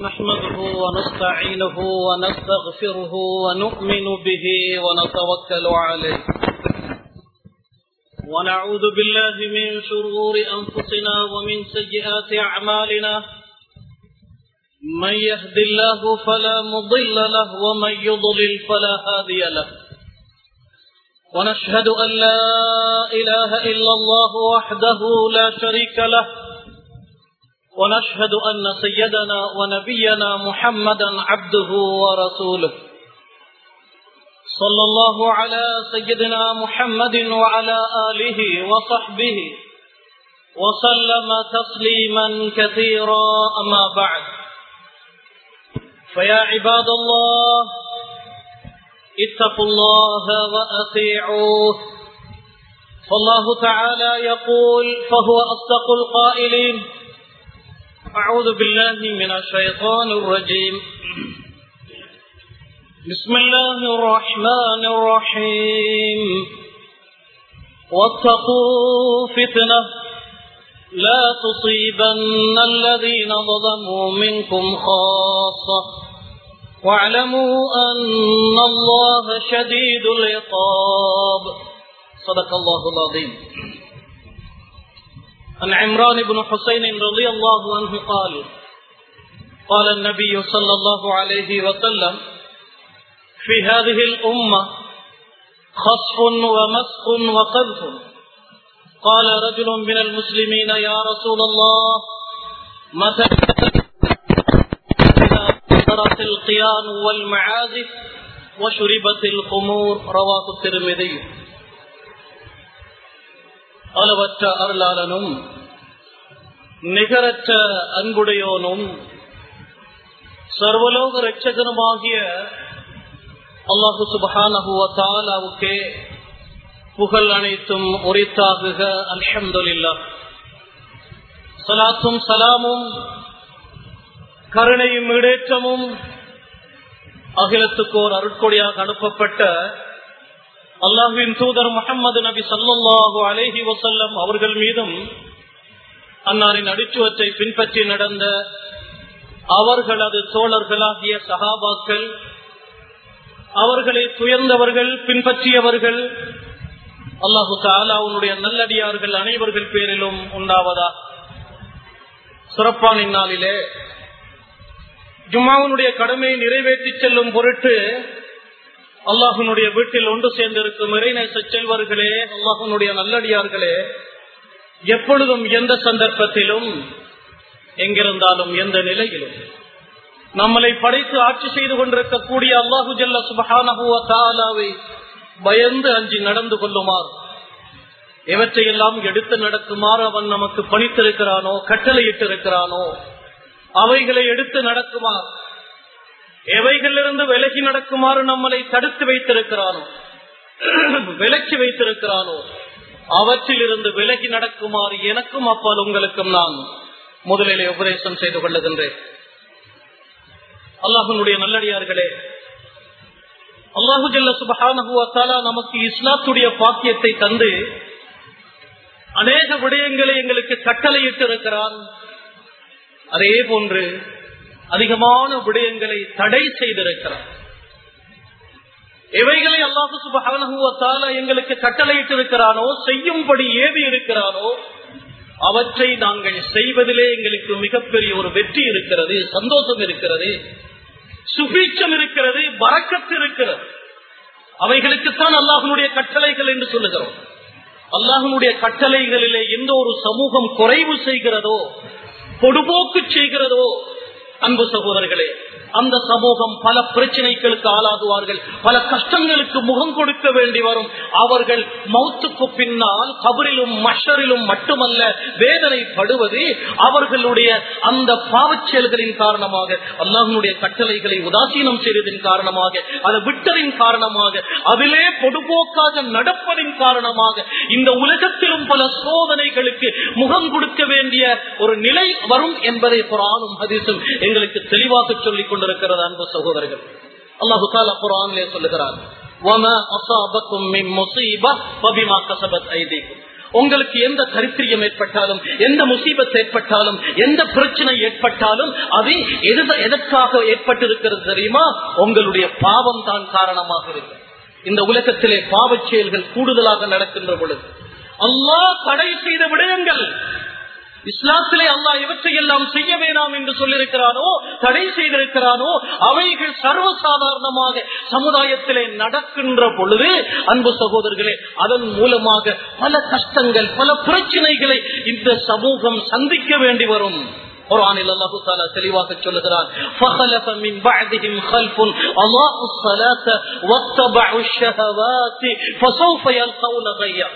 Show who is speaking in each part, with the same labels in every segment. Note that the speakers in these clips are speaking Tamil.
Speaker 1: نحمده ونستعينه ونستغفره ونؤمن به ونتوكل عليه ونعوذ بالله من شرور أنفسنا ومن سيئات أعمالنا من يهد الله فلا مضل له ومن يضلل فلا هادي له ونشهد أن لا إله إلا الله وحده لا شريك له ونشهد أن سيدنا ونبينا محمدا عبده ورسوله صلى الله على سيدنا محمد وعلى آله وصحبه وسلم تسليما كثيرا أما بعد فيا عباد الله اتقوا الله وأطيعوه فالله تعالى يقول فهو أصدق القائلين أعوذ بالله من الشيطان الرجيم بسم الله الرحمن الرحيم واتقوا فتنة لا تصيبن الذين ظلموا منكم خاصة واعلموا أن الله شديد العقاب صدق الله العظيم عن عمران بن حسين رضي الله عنه قال قال النبي صلى الله عليه وسلم في هذه الأمة خصف ومسخ وقذف قال رجل من المسلمين يا رسول الله متى ضرت القيان والمعازف وشربت الخمور رواه الترمذي அளவற்ற அருளாளனும் நிகரற்ற அன்புடையோனும் சர்வலோக ரட்சகனுமாகிய அல்லாஹு சுபஹானஹுவத்தாலாவுக்கே புகழ் அனைத்தும் உரித்தாகுக அல்ஹம்துலில்லா சலாத்தும் சலாமும் கருணையும் இடேற்றமும் அகிலத்துக்கு ஒரு அருட்கொடியாக அனுப்பப்பட்ட அல்லாஹுவின் தூதர் முகமது நபி சல்லாஹு அலேஹி வசல்லம் அவர்கள் மீதும் அன்னாரின் அடிச்சுவற்றை பின்பற்றி நடந்த அவர்களது தோழர்களாகிய சகாபாக்கள் அவர்களை துயர்ந்தவர்கள் பின்பற்றியவர்கள் அல்லாஹு தாலாவுடைய நல்லடியார்கள் அனைவர்கள் பேரிலும் உண்டாவதா சிறப்பான இந்நாளிலே ஜும்மாவுடைய கடமையை நிறைவேற்றி செல்லும் பொருட்டு அல்லாஹனுடைய வீட்டில் ஒன்று சேர்ந்திருக்கும் இறைநேச செல்வர்களே அல்லாஹனுடைய நல்லடியார்களே எப்பொழுதும் எந்த சந்தர்ப்பத்திலும் எங்கிருந்தாலும் எந்த நிலையிலும் நம்மளை படைத்து ஆட்சி செய்து கொண்டிருக்கக்கூடிய அல்லாஹு ஜல்ல சுபஹானஹுவை பயந்து அஞ்சி நடந்து கொள்ளுமாறு எவற்றையெல்லாம் எடுத்து நடக்குமாறு அவன் நமக்கு பணித்திருக்கிறானோ கட்டளையிட்டிருக்கிறானோ அவைகளை எடுத்து நடக்குமாறு எவைகளிலிருந்து விலகி நடக்குமாறு நம்மளை தடுத்து வைத்திருக்கிறானோ விலக்கி வைத்திருக்கிறானோ அவற்றில் இருந்து விலகி நடக்குமாறு எனக்கும் அப்பால் உங்களுக்கும் நான் முதலிலே உபதேசம் செய்து கொள்ளுகின்றேன் அல்லாஹனுடைய நல்லடியார்களே அல்லாஹு ஜல்ல சுபஹானஹுவத்தாலா நமக்கு இஸ்லாத்துடைய பாக்கியத்தை தந்து அநேக விடயங்களை எங்களுக்கு கட்டளையிட்டு இருக்கிறான் அதே போன்று அதிகமான விடயங்களை தடை செய்திருக்கிறார் எவைகளை அல்லாஹு சுபகான எங்களுக்கு கட்டளையிட்டு இருக்கிறானோ செய்யும்படி ஏவி இருக்கிறானோ அவற்றை நாங்கள் செய்வதிலே எங்களுக்கு மிகப்பெரிய ஒரு வெற்றி இருக்கிறது சந்தோஷம் இருக்கிறது சுபீட்சம் இருக்கிறது வரக்கத்து இருக்கிறது அவைகளுக்குத்தான் அல்லாஹனுடைய கட்டளைகள் என்று சொல்லுகிறோம் அல்லாஹனுடைய கட்டளைகளிலே எந்த ஒரு சமூகம் குறைவு செய்கிறதோ பொடுபோக்கு செய்கிறதோ அன்பு சகோதரர்களே அந்த சமூகம் பல பிரச்சனைகளுக்கு ஆளாகுவார்கள் பல கஷ்டங்களுக்கு முகம் கொடுக்க வேண்டி வரும் அவர்கள் மௌத்துக்கு பின்னால் கபரிலும் மஷரிலும் மட்டுமல்ல வேதனைப்படுவது அவர்களுடைய அந்த பாவச் செயல்களின் காரணமாக அல்லாஹனுடைய கட்டளைகளை உதாசீனம் செய்ததின் காரணமாக அதை விட்டதின் காரணமாக அதிலே பொதுபோக்காக நடப்பதின் காரணமாக இந்த உலகத்திலும் பல சோதனைகளுக்கு முகம் கொடுக்க வேண்டிய ஒரு நிலை வரும் என்பதை குரானும் ஹதீஸும் எங்களுக்கு தெளிவாக சொல்லிக் கொண்டிருக்கிறது அன்பு சகோதரர்கள் அல்லாஹு தாலா குரானிலே சொல்லுகிறார் உங்களுக்கு எந்த தரித்திரியம் ஏற்பட்டாலும் எந்த முசீபத் ஏற்பட்டாலும் எந்த பிரச்சனை ஏற்பட்டாலும் அது எது- எதற்காக ஏற்பட்டிருக்கிறது தெரியுமா உங்களுடைய பாவம் தான் காரணமாக இருக்கு இந்த உலகத்திலே பாவச் செயல்கள் கூடுதலாக நடக்கின்ற பொழுது அல்லாஹ் தடை செய்த விடயங்கள் இஸ்லாத்திலே அல்லாஹ் இவற்றையெல்லாம் செய்ய வேண்டாம் என்று சொல்லியிருக்கிறானோ தடை செய்திருக்கிறானோ அவைகள் சர்வசாதாரணமாக சமுதாயத்திலே நடக்கின்ற பொழுது அன்பு சகோதரர்களே அதன் மூலமாக பல கஷ்டங்கள் பல பிரச்சனைகளை இந்த சமூகம் சந்திக்க வேண்டி வரும் குர்ஆனில் அல்லாஹ் தஆலா தெளிவாக சொல்லுகிறான் فخلف من بعدهم خلف اضاعوا الصلاه واتبعوا الشهوات فسوف يلقون غيا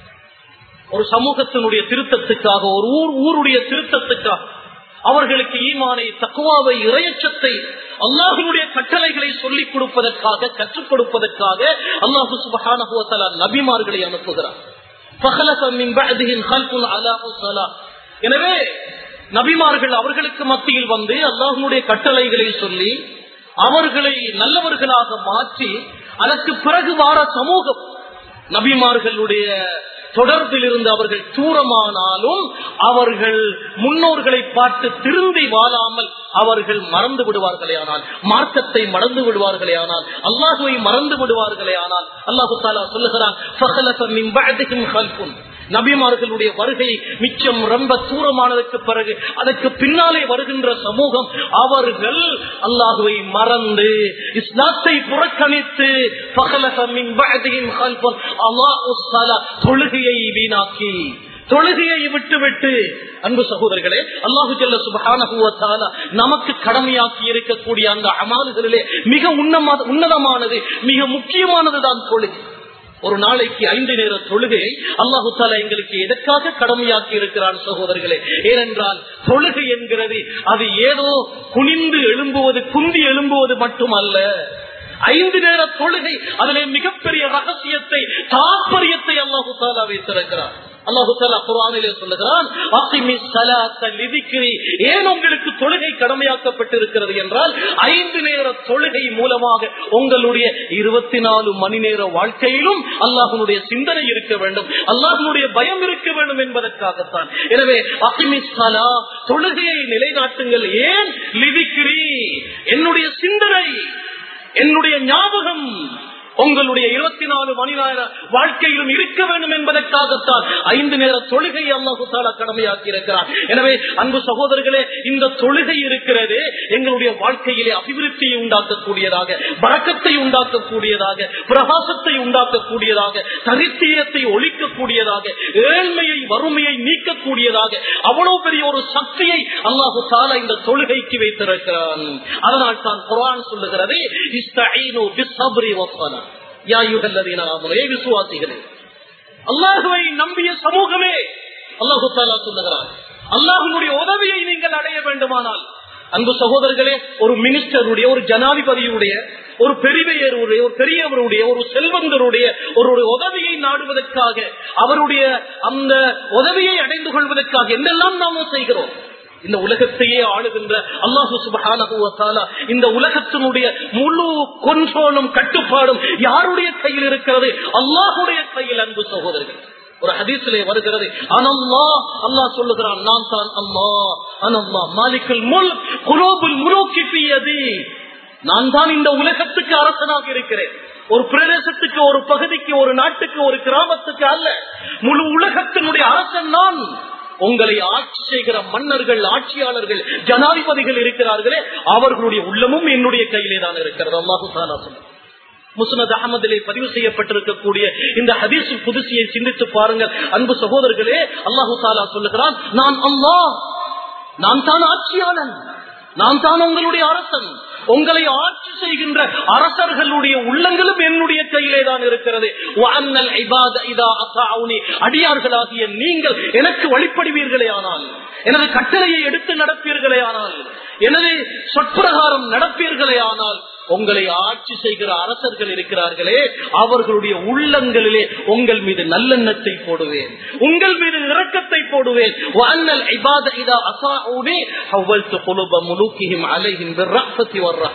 Speaker 1: ஒரு சமூகத்தினுடைய திருத்தத்துக்காக ஒரு ஊர் ஊருடைய திருத்தத்துக்காக அவர்களுக்கு ஈமானை தக்குவாவை இறையச்சத்தை அல்லாஹினுடைய கட்டளைகளை சொல்லிக் கொடுப்பதற்காக கற்றுக் கொடுப்பதற்காக அல்லாஹு சுபஹானஹு வ தஆலா நபிமார்களை அனுப்புகிறார் فخلف من بعدهم خلف اضاعوا الصلاه எனவே நபிமார்கள் அவர்களுக்கு மத்தியில் வந்து அல்லாஹனுடைய கட்டளைகளை சொல்லி அவர்களை நல்லவர்களாக மாற்றி அதற்கு பிறகு வார சமூகம் நபிமார்களுடைய தொடர்பில் இருந்து அவர்கள் தூரமானாலும் அவர்கள் முன்னோர்களை பார்த்து திருந்தி வாழாமல் அவர்கள் மறந்து விடுவார்களே ஆனால் மார்க்கத்தை மறந்து விடுவார்களே ஆனால் அல்லாஹுவை மறந்து விடுவார்களே ஆனால் அல்லாஹு தாலா சொல்லுகிறான் "ஃபஹலஃப மின் பஅதிஹிம் கல்புன்." நபிமார்களுடைய வருகை மிச்சம் ரொம்ப தூரமானதற்கு பிறகு அதற்கு பின்னாலே வருகின்ற சமூகம் அவர்கள் அல்லாஹுவை மறந்து இஸ்லாத்தை புறக்கணித்து "ஃபஹலஃப மின் பஅதிஹிம் கல்புன்." அல்லாஹு ஸலா தொழுகையை வீணாக்கி தொழுகையை விட்டுவிட்டு அன்பு சகோதரர்களே அல்லாஹு ஜல்ல சுபஹானஹு வ தஆலா நமக்கு கடமையாக்கி இருக்கக்கூடிய அந்த அமால்களிலே மிக உன்னமா- உன்னதமானது மிக முக்கியமானதுதான் தொழுகை ஒரு நாளைக்கு ஐந்து நேர தொழுகையை அல்லாஹு தாலா எங்களுக்கு எதற்காக கடமையாக்கி இருக்கிறான் சகோதரர்களே ஏனென்றால் தொழுகை என்கிறது அது ஏதோ குனிந்து எழும்புவது குந்தி எழும்புவது மட்டுமல்ல ஐந்து நேர தொழுகை அதிலே மிகப்பெரிய ரகசியத்தை தாற்பயத்தை அல்லாஹு தாலா வைத்திருக்கிறார் அல்லாஹு தாலா குரானிலே சொல்லுகிறான் "அக்கிமிஸ் ஸலாத்த லிதிக்ரி." ஏன் உங்களுக்கு தொழுகை கடமையாக்கப்பட்டிருக்கிறது என்றால் ஐந்து நேர தொழுகை மூலமாக உங்களுடைய இருபத்தி நாலு மணி நேர வாழ்க்கையிலும் அல்லாஹனுடைய சிந்தனை இருக்க வேண்டும் அல்லாஹனுடைய பயம் இருக்க வேண்டும் என்பதற்காகத்தான் எனவே அக்கிமிஸ் ஸலா தொழுகையை நிலைநாட்டுங்கள் ஏன் லிதிக்ரி என்னுடைய சிந்தனை என்னுடைய ஞாபகம் உங்களுடைய இருபத்தி நாலு மணி நேர வாழ்க்கையிலும் இருக்க வேண்டும் என்பதற்காகத்தான் ஐந்து நேர தொழுகை அல்லாஹு தாலா கடமையாக்கி இருக்கிறார் எனவே அன்பு சகோதரர்களே இந்த தொழுகை இருக்கிறது எங்களுடைய வாழ்க்கையிலே அபிவிருத்தியை உண்டாக்கக்கூடியதாக பறக்கத்தை உண்டாக்கக்கூடியதாக பிரகாசத்தை உண்டாக்கக்கூடியதாக தரித்திரத்தை ஒழிக்கக்கூடியதாக ஏழ்மையை வறுமையை நீக்கக்கூடியதாக அவ்வளவு பெரிய ஒரு சக்தியை அல்லாஹு தாலா இந்த தொழுகைக்கு வைத்திருக்கிறான் அதனால் தான் குரான் சொல்லுகிறது இஸ்தஈனு பிஸ்ஸப்ரி வஸ்ஸலா யா அய்யுஹல்லதீன ஆமனூ ஏ விசுவாசிகளே அல்லாஹுவை நம்பிய சமூகமே அல்லாஹு தாலா சொல்லுகிறான் அல்லாஹுடைய உதவியை நீங்கள் அடைய வேண்டுமானால் அன்பு சகோதரர்களே ஒரு மினிஸ்டருடைய ஒரு ஜனாதிபதியுடைய ஒரு பெரியவருடைய ஒரு பெரியவருடைய ஒரு செல்வந்தருடைய ஒரு உதவியை நாடுவதற்காக அவருடைய அந்த உதவியை அடைந்து கொள்வதற்காக என்னெல்லாம் நாம செய்கிறோம் இந்த உலகத்தையே ஆளுகின்ற அல்லாஹு சுபஹானஹு வ தஆலா இந்த உலகத்தினுடைய முழு கொன்றோலும் கட்டுப்பாடும் யாருடைய கையில் இருக்கிறது அல்லாஹுடைய கையில் அன்பு சகோதரர்கள் ஒரு ஹதீஸிலே வருகிறது அனல்லா அல்லாஹ் சொல்லுகிறான் நான் தான் அல்லா அனல்லா மாலிக்கல் முல் குலோபுல் முலோக்கி பியதி நான் தான் இந்த உலகத்துக்கு அரசனாக இருக்கிறேன் ஒரு பிரதேசத்துக்கு ஒரு பகுதிக்கு ஒரு நாட்டுக்கு ஒரு கிராமத்துக்கு அல்ல முழு உலகத்தினுடைய அரசன் நான் உங்களை ஆட்சி செய்கிற மன்னர்கள் ஆட்சியாளர்கள் ஜனாதிபதிகள் இருக்கிறார்களே அவர்களுடைய உள்ளமும் என்னுடைய கையிலே தான் இருக்கிறது அல்லாஹு தாலா சொல்லுங்க முஸ்னத் அகமதிலே பதிவு செய்யப்பட்டிருக்கக்கூடிய இந்த ஹதீஸ் புதுசியை சிந்தித்து பாருங்கள் அன்பு சகோதரர்களே அல்லாஹு தாலா சொல்லுகிறான் நான் அல்லாஹ் நான் தான் ஆட்சியாளன் நான் தான் உங்களுடைய அரசன் உங்களை ஆட்சி செய்கின்ற அரசர்களுடைய உள்ளங்களும் என்னுடைய கையிலே தான் இருக்கிறது வஅன்னல் இபாத இதா அத்தாஉனி. அடியார்களாகிய நீங்கள் எனக்கு வழிபடுவீர்களே ஆனால் எனது கட்டளையை எடுத்து நடப்பீர்களே ஆனால் எனது சொற்பிரகாரம் நடப்பீர்களே ஆனால் உங்களை ஆட்சி செய்கிற அரசர்கள் இருக்கிறார்களே அவர்களுடைய உள்ளங்களிலே உங்கள் மீது நல்லெண்ணத்தை போடுவேன் உங்கள் மீது இரக்கத்தை போடுவேன் வஅன்னல் இபாத இதா அஸாஊனி ஹவ்வல்து குலுப முலூகிஹிம் அலைஹிம் பிர்ரஹ்மத்தி வர்ரஹ்மா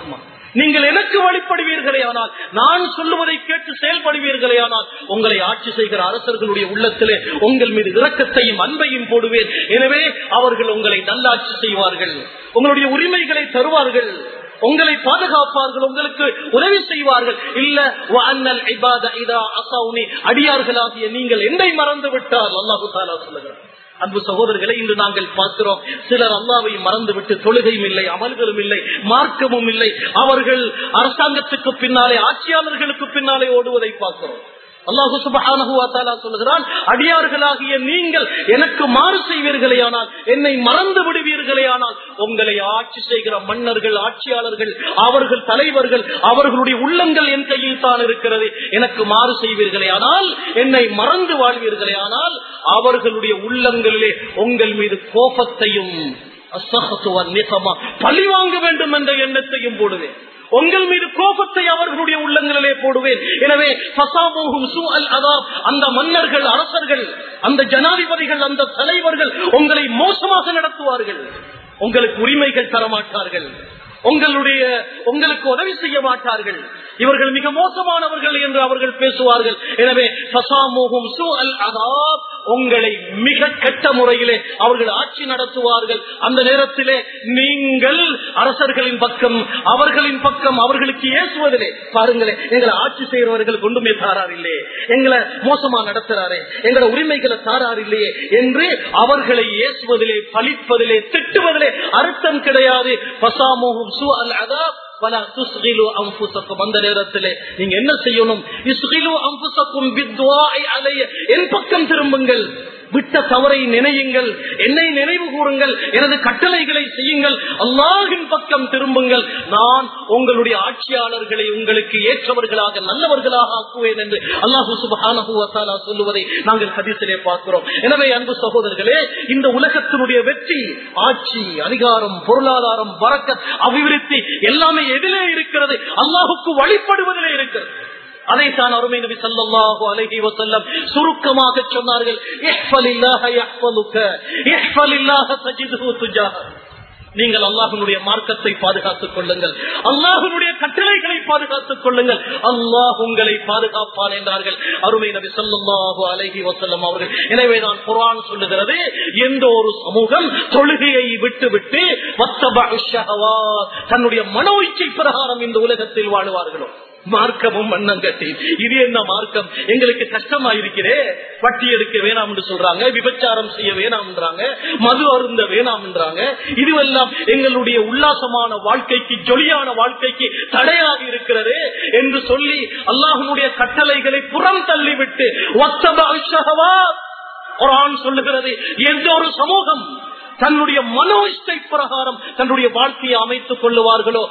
Speaker 1: நீங்கள் எனக்கு வழிபடுவீர்களே ஆனால் நான் சொல்லுவதை கேட்டு செயல்படுவீர்களே ஆனால் உங்களை ஆட்சி செய்கிற அரசர்களுடைய உள்ளத்திலே உங்கள் மீது இரக்கத்தையும் அன்பையும் போடுவேன் எனவே அவர்கள் உங்களை நல்லாட்சி செய்வார்கள் உங்களுடைய உரிமைகளை தருவார்கள் உங்களை பாதுகாப்பார்கள் உங்களுக்கு உதவி செய்வார்கள் இல்ல வஅன்னல் இபாத இதா அஸௌனி அடியார்களாகிய நீங்கள் என்னை மறந்து விட்டால் அல்லாஹு தஆலா சொல்லுகிறார் அன்பு சகோதரர்களை இன்று நாங்கள் பார்க்கிறோம் சிலர் அல்லாவை மறந்துவிட்டு தொழுகையும் இல்லை அமல்களும் இல்லை மார்க்கமும் இல்லை அவர்கள் அரசாங்கத்துக்கு பின்னாலே ஆட்சியாளர்களுக்கு பின்னாலே ஓடுவதை பார்க்கிறோம் அல்லாஹு சுபஹானஹு வ தஆலா சொல்கிறான் அடியார்களாகிய நீங்கள் எனக்கு மாறு செய்வீர்களே ஆனால் என்னை மறந்து விடுவீர்களே ஆனால் உங்களை ஆட்சி செய்கிற மன்னர்கள் ஆட்சியாளர்கள் அவர்கள் தலைவர்கள் அவர்களுடைய உள்ளங்கள் என் கையில் தான் இருக்கிறது எனக்கு மாறு செய்வீர்களே ஆனால் என்னை மறந்து வாழ்வீர்களே ஆனால் அவர்களுடைய உள்ளங்களிலே உங்கள் மீது கோபத்தையும் பழி வாங்க வேண்டும் என்ற எண்ணத்தையும் போடுவேன் உங்கள் மீது கோபத்தை அவர்களுடைய உள்ளங்களிலே போடுவேன் எனவே ஃபசாமூஹும் சூஅல் அதாப் அந்த மன்னர்கள் அரசர்கள் அந்த ஜனாதிபதிகள் அந்த தலைவர்கள் உங்களை மோசமாக நடத்துவார்கள் உங்களுக்கு உரிமைகள் தரமாட்டார்கள் உங்களுடைய உங்களுக்கு உதவி செய்ய மாட்டார்கள் இவர்கள் மிக மோசமானவர்கள் என்று அவர்கள் பேசுவார்கள் எனவே ஃபசாமூஹும் சூஅல் அதாப் உங்களை மிக கெட்ட முறையிலே அவர்கள் ஆட்சி நடத்துவார்கள் அந்த நேரத்திலே நீங்கள் அரசர்களின் பக்கம் அவர்களின் பக்கம் அவர்களுக்கு ஏசுவதிலே பாருங்களே எங்களை ஆட்சி செய்கிறவர்கள் கொண்டுமே தாரார் இல்லையே எங்களை மோசமா நடத்துறாரே எங்களை உரிமைகளை தாரார் இல்லையே என்று அவர்களை ஏசுவதிலே பழிப்பதிலே திட்டுவதிலே அர்த்தம் கிடையாது பசாமோகும் சு அல் அதாப் வலா துஸ்கிலு அன்புசக்கும் அந்த நேரத்திலே நீங்க என்ன செய்யணும் இஸ்கிலு அன்புசக்கும் பித்வாய் அலைய என் பக்கம் திரும்புங்கள் விட்ட தவறை நினையுங்கள் என்னை நினைவு கூறுங்கள் எனது கட்டளைகளை செய்யுங்கள் அல்லாஹின் பக்கம் திரும்புங்கள் நான் உங்களுடைய ஆட்சியாளர்களை உங்களுக்கு ஏற்றவர்களாக நல்லவர்களாக ஆக்குவேன் என்று அல்லாஹு சுபானா சொல்லுவதை நாங்கள் ஹதீசிலே பார்க்கிறோம் எனவே அன்பு சகோதரர்களே இந்த உலகத்தினுடைய வெற்றி ஆட்சி அதிகாரம் பொருளாதாரம் வரக்கத் அபிவிருத்தி எல்லாமே எதிலே இருக்கிறது அல்லாஹுக்கு வழிபடுவதிலே இருக்கிறது அதைத்தான் அருமை நபி சல்லாஹூ அலஹி வசல்லம் சுருக்கமாக சொன்னார்கள் நீங்கள் அல்லாஹனுடைய மார்க்கத்தை பாதுகாத்துக் கொள்ளுங்கள் அல்லாஹனுடைய கட்டளைகளை பாதுகாத்துக் கொள்ளுங்கள் அல்லாஹ் உங்களை பாதுகாப்பான் என்றார்கள் அருமை நபி சொல்லாஹு அலஹி வசல்லம் அவர்கள் எனவேதான் குரான் சொல்லுகிறது எந்த ஒரு சமூகம் தொழுகையை விட்டு விட்டு தன்னுடைய மனோ இச்சை பிரகாரம் இந்த உலகத்தில் வாழுவார்களோ மார்க்கமும் மண்ணங்கட்டி இது என்ன மார்க்கம் எங்களுக்கு கஷ்டமா இருக்கிறே வட்டி எடுக்க வேணாம் என்று சொல்றாங்க விபச்சாரம் செய்ய வேணாம்ன்றாங்க மது அருந்த வேணாம்ன்றாங்க இதுவெல்லாம் எங்களுடைய உல்லாசமான வாழ்க்கைக்கு ஜொலியான வாழ்க்கைக்கு தடையாக இருக்கிறது என்று சொல்லி அல்லாஹனுடைய கட்டளைகளை புறம் தள்ளிவிட்டு ஒரு ஆண் சொல்லுகிறது எந்த ஒரு சமூகம் தன்னுடைய மனோ இஷ்டை பிரகாரம் தன்னுடைய வாழ்க்கையை அமைத்துக் கொள்ளுவார்களோ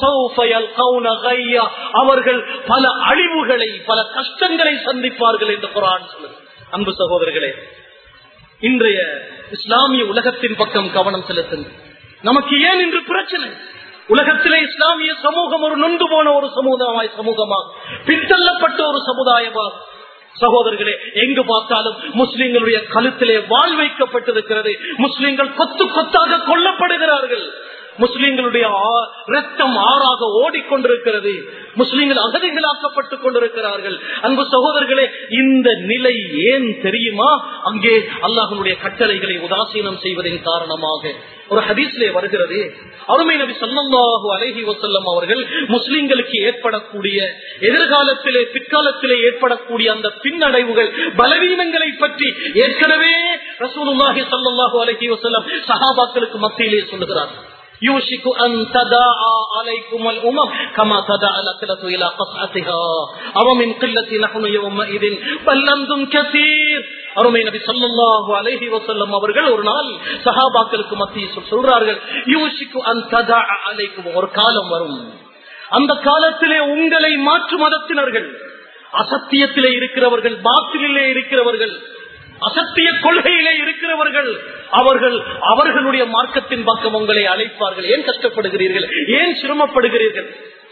Speaker 1: அவர்கள் பல அழிவுகளை பல கஷ்டங்களை சந்திப்பார்கள் என்று குரான் சொல்லுது அன்பு சகோதரர்களே இன்றைய இஸ்லாமிய உலகத்தின் பக்கம் கவனம் செலுத்துங்கள் நமக்கு ஏன் இன்று பிரச்சனை உலகத்திலே இஸ்லாமிய சமூகம் ஒரு நொந்து போன ஒரு சமுதாய சமூகமாக பின்தள்ளப்பட்ட ஒரு சமுதாயமாக சகோதரர்களே எங்கு பார்த்தாலும் முஸ்லிம்களுடைய கழுத்திலே வாழ் வைக்கப்பட்டிருக்கிறது முஸ்லிம்கள் கொத்து கொத்தாக கொல்லப்படுகிறார்கள் முஸ்லிம்களுடைய ரத்தம் ஆறாக ஓடிக்கொண்டிருக்கிறது முஸ்லிம்கள் அகதிகளாக்கப்பட்டுக் கொண்டிருக்கிறார்கள் அன்பு சகோதரர்களே இந்த நிலை ஏன் தெரியுமா அங்கே அல்லாஹனுடைய கட்டளைகளை உதாசீனம் செய்வதன் காரணமாக ஒரு ஹதீஸ்லே வருகிறது அருமை நபி சொல்லல்லாஹு அலஹி வசல்லம் அவர்கள் முஸ்லிம்களுக்கு ஏற்படக்கூடிய எதிர்காலத்திலே பிற்காலத்திலே ஏற்படக்கூடிய அந்த பின்னடைவுகள் பலவீனங்களை பற்றி ஏற்கனவே ரசூலுல்லாஹி சல்லாஹூ அலஹி வசல்லம் சஹாபாக்களுக்கு மத்தியிலே சொல்லுகிறார் يوشك أن تداعى عليكم الأمم كما تداعى الأكلة إلى قصعتها أو من قلة نحن يومئذ بل أنتم كثير அருமை நபி சல்லாஹூ அலஹி வசல்லம் அவர்கள் ஒரு நாள் சஹாபாக்களுக்கு மத்திய சொல்றார்கள் யூசிக்கு அந்த அலைக்கும் ஒரு காலம் வரும் அந்த காலத்திலே உங்களை மாற்று மதத்தினர்கள் அசத்தியத்திலே இருக்கிறவர்கள் பாத்திலே இருக்கிறவர்கள் அசத்திய கொள்கையிலே இருக்கிறவர்கள் அவர்கள் அவர்களுடைய மார்க்கத்தின் பக்கம் உங்களை அழைப்பார்கள் ஏன் கஷ்டப்படுகிறீர்கள் ஏன் சிரமப்படுகிறீர்கள்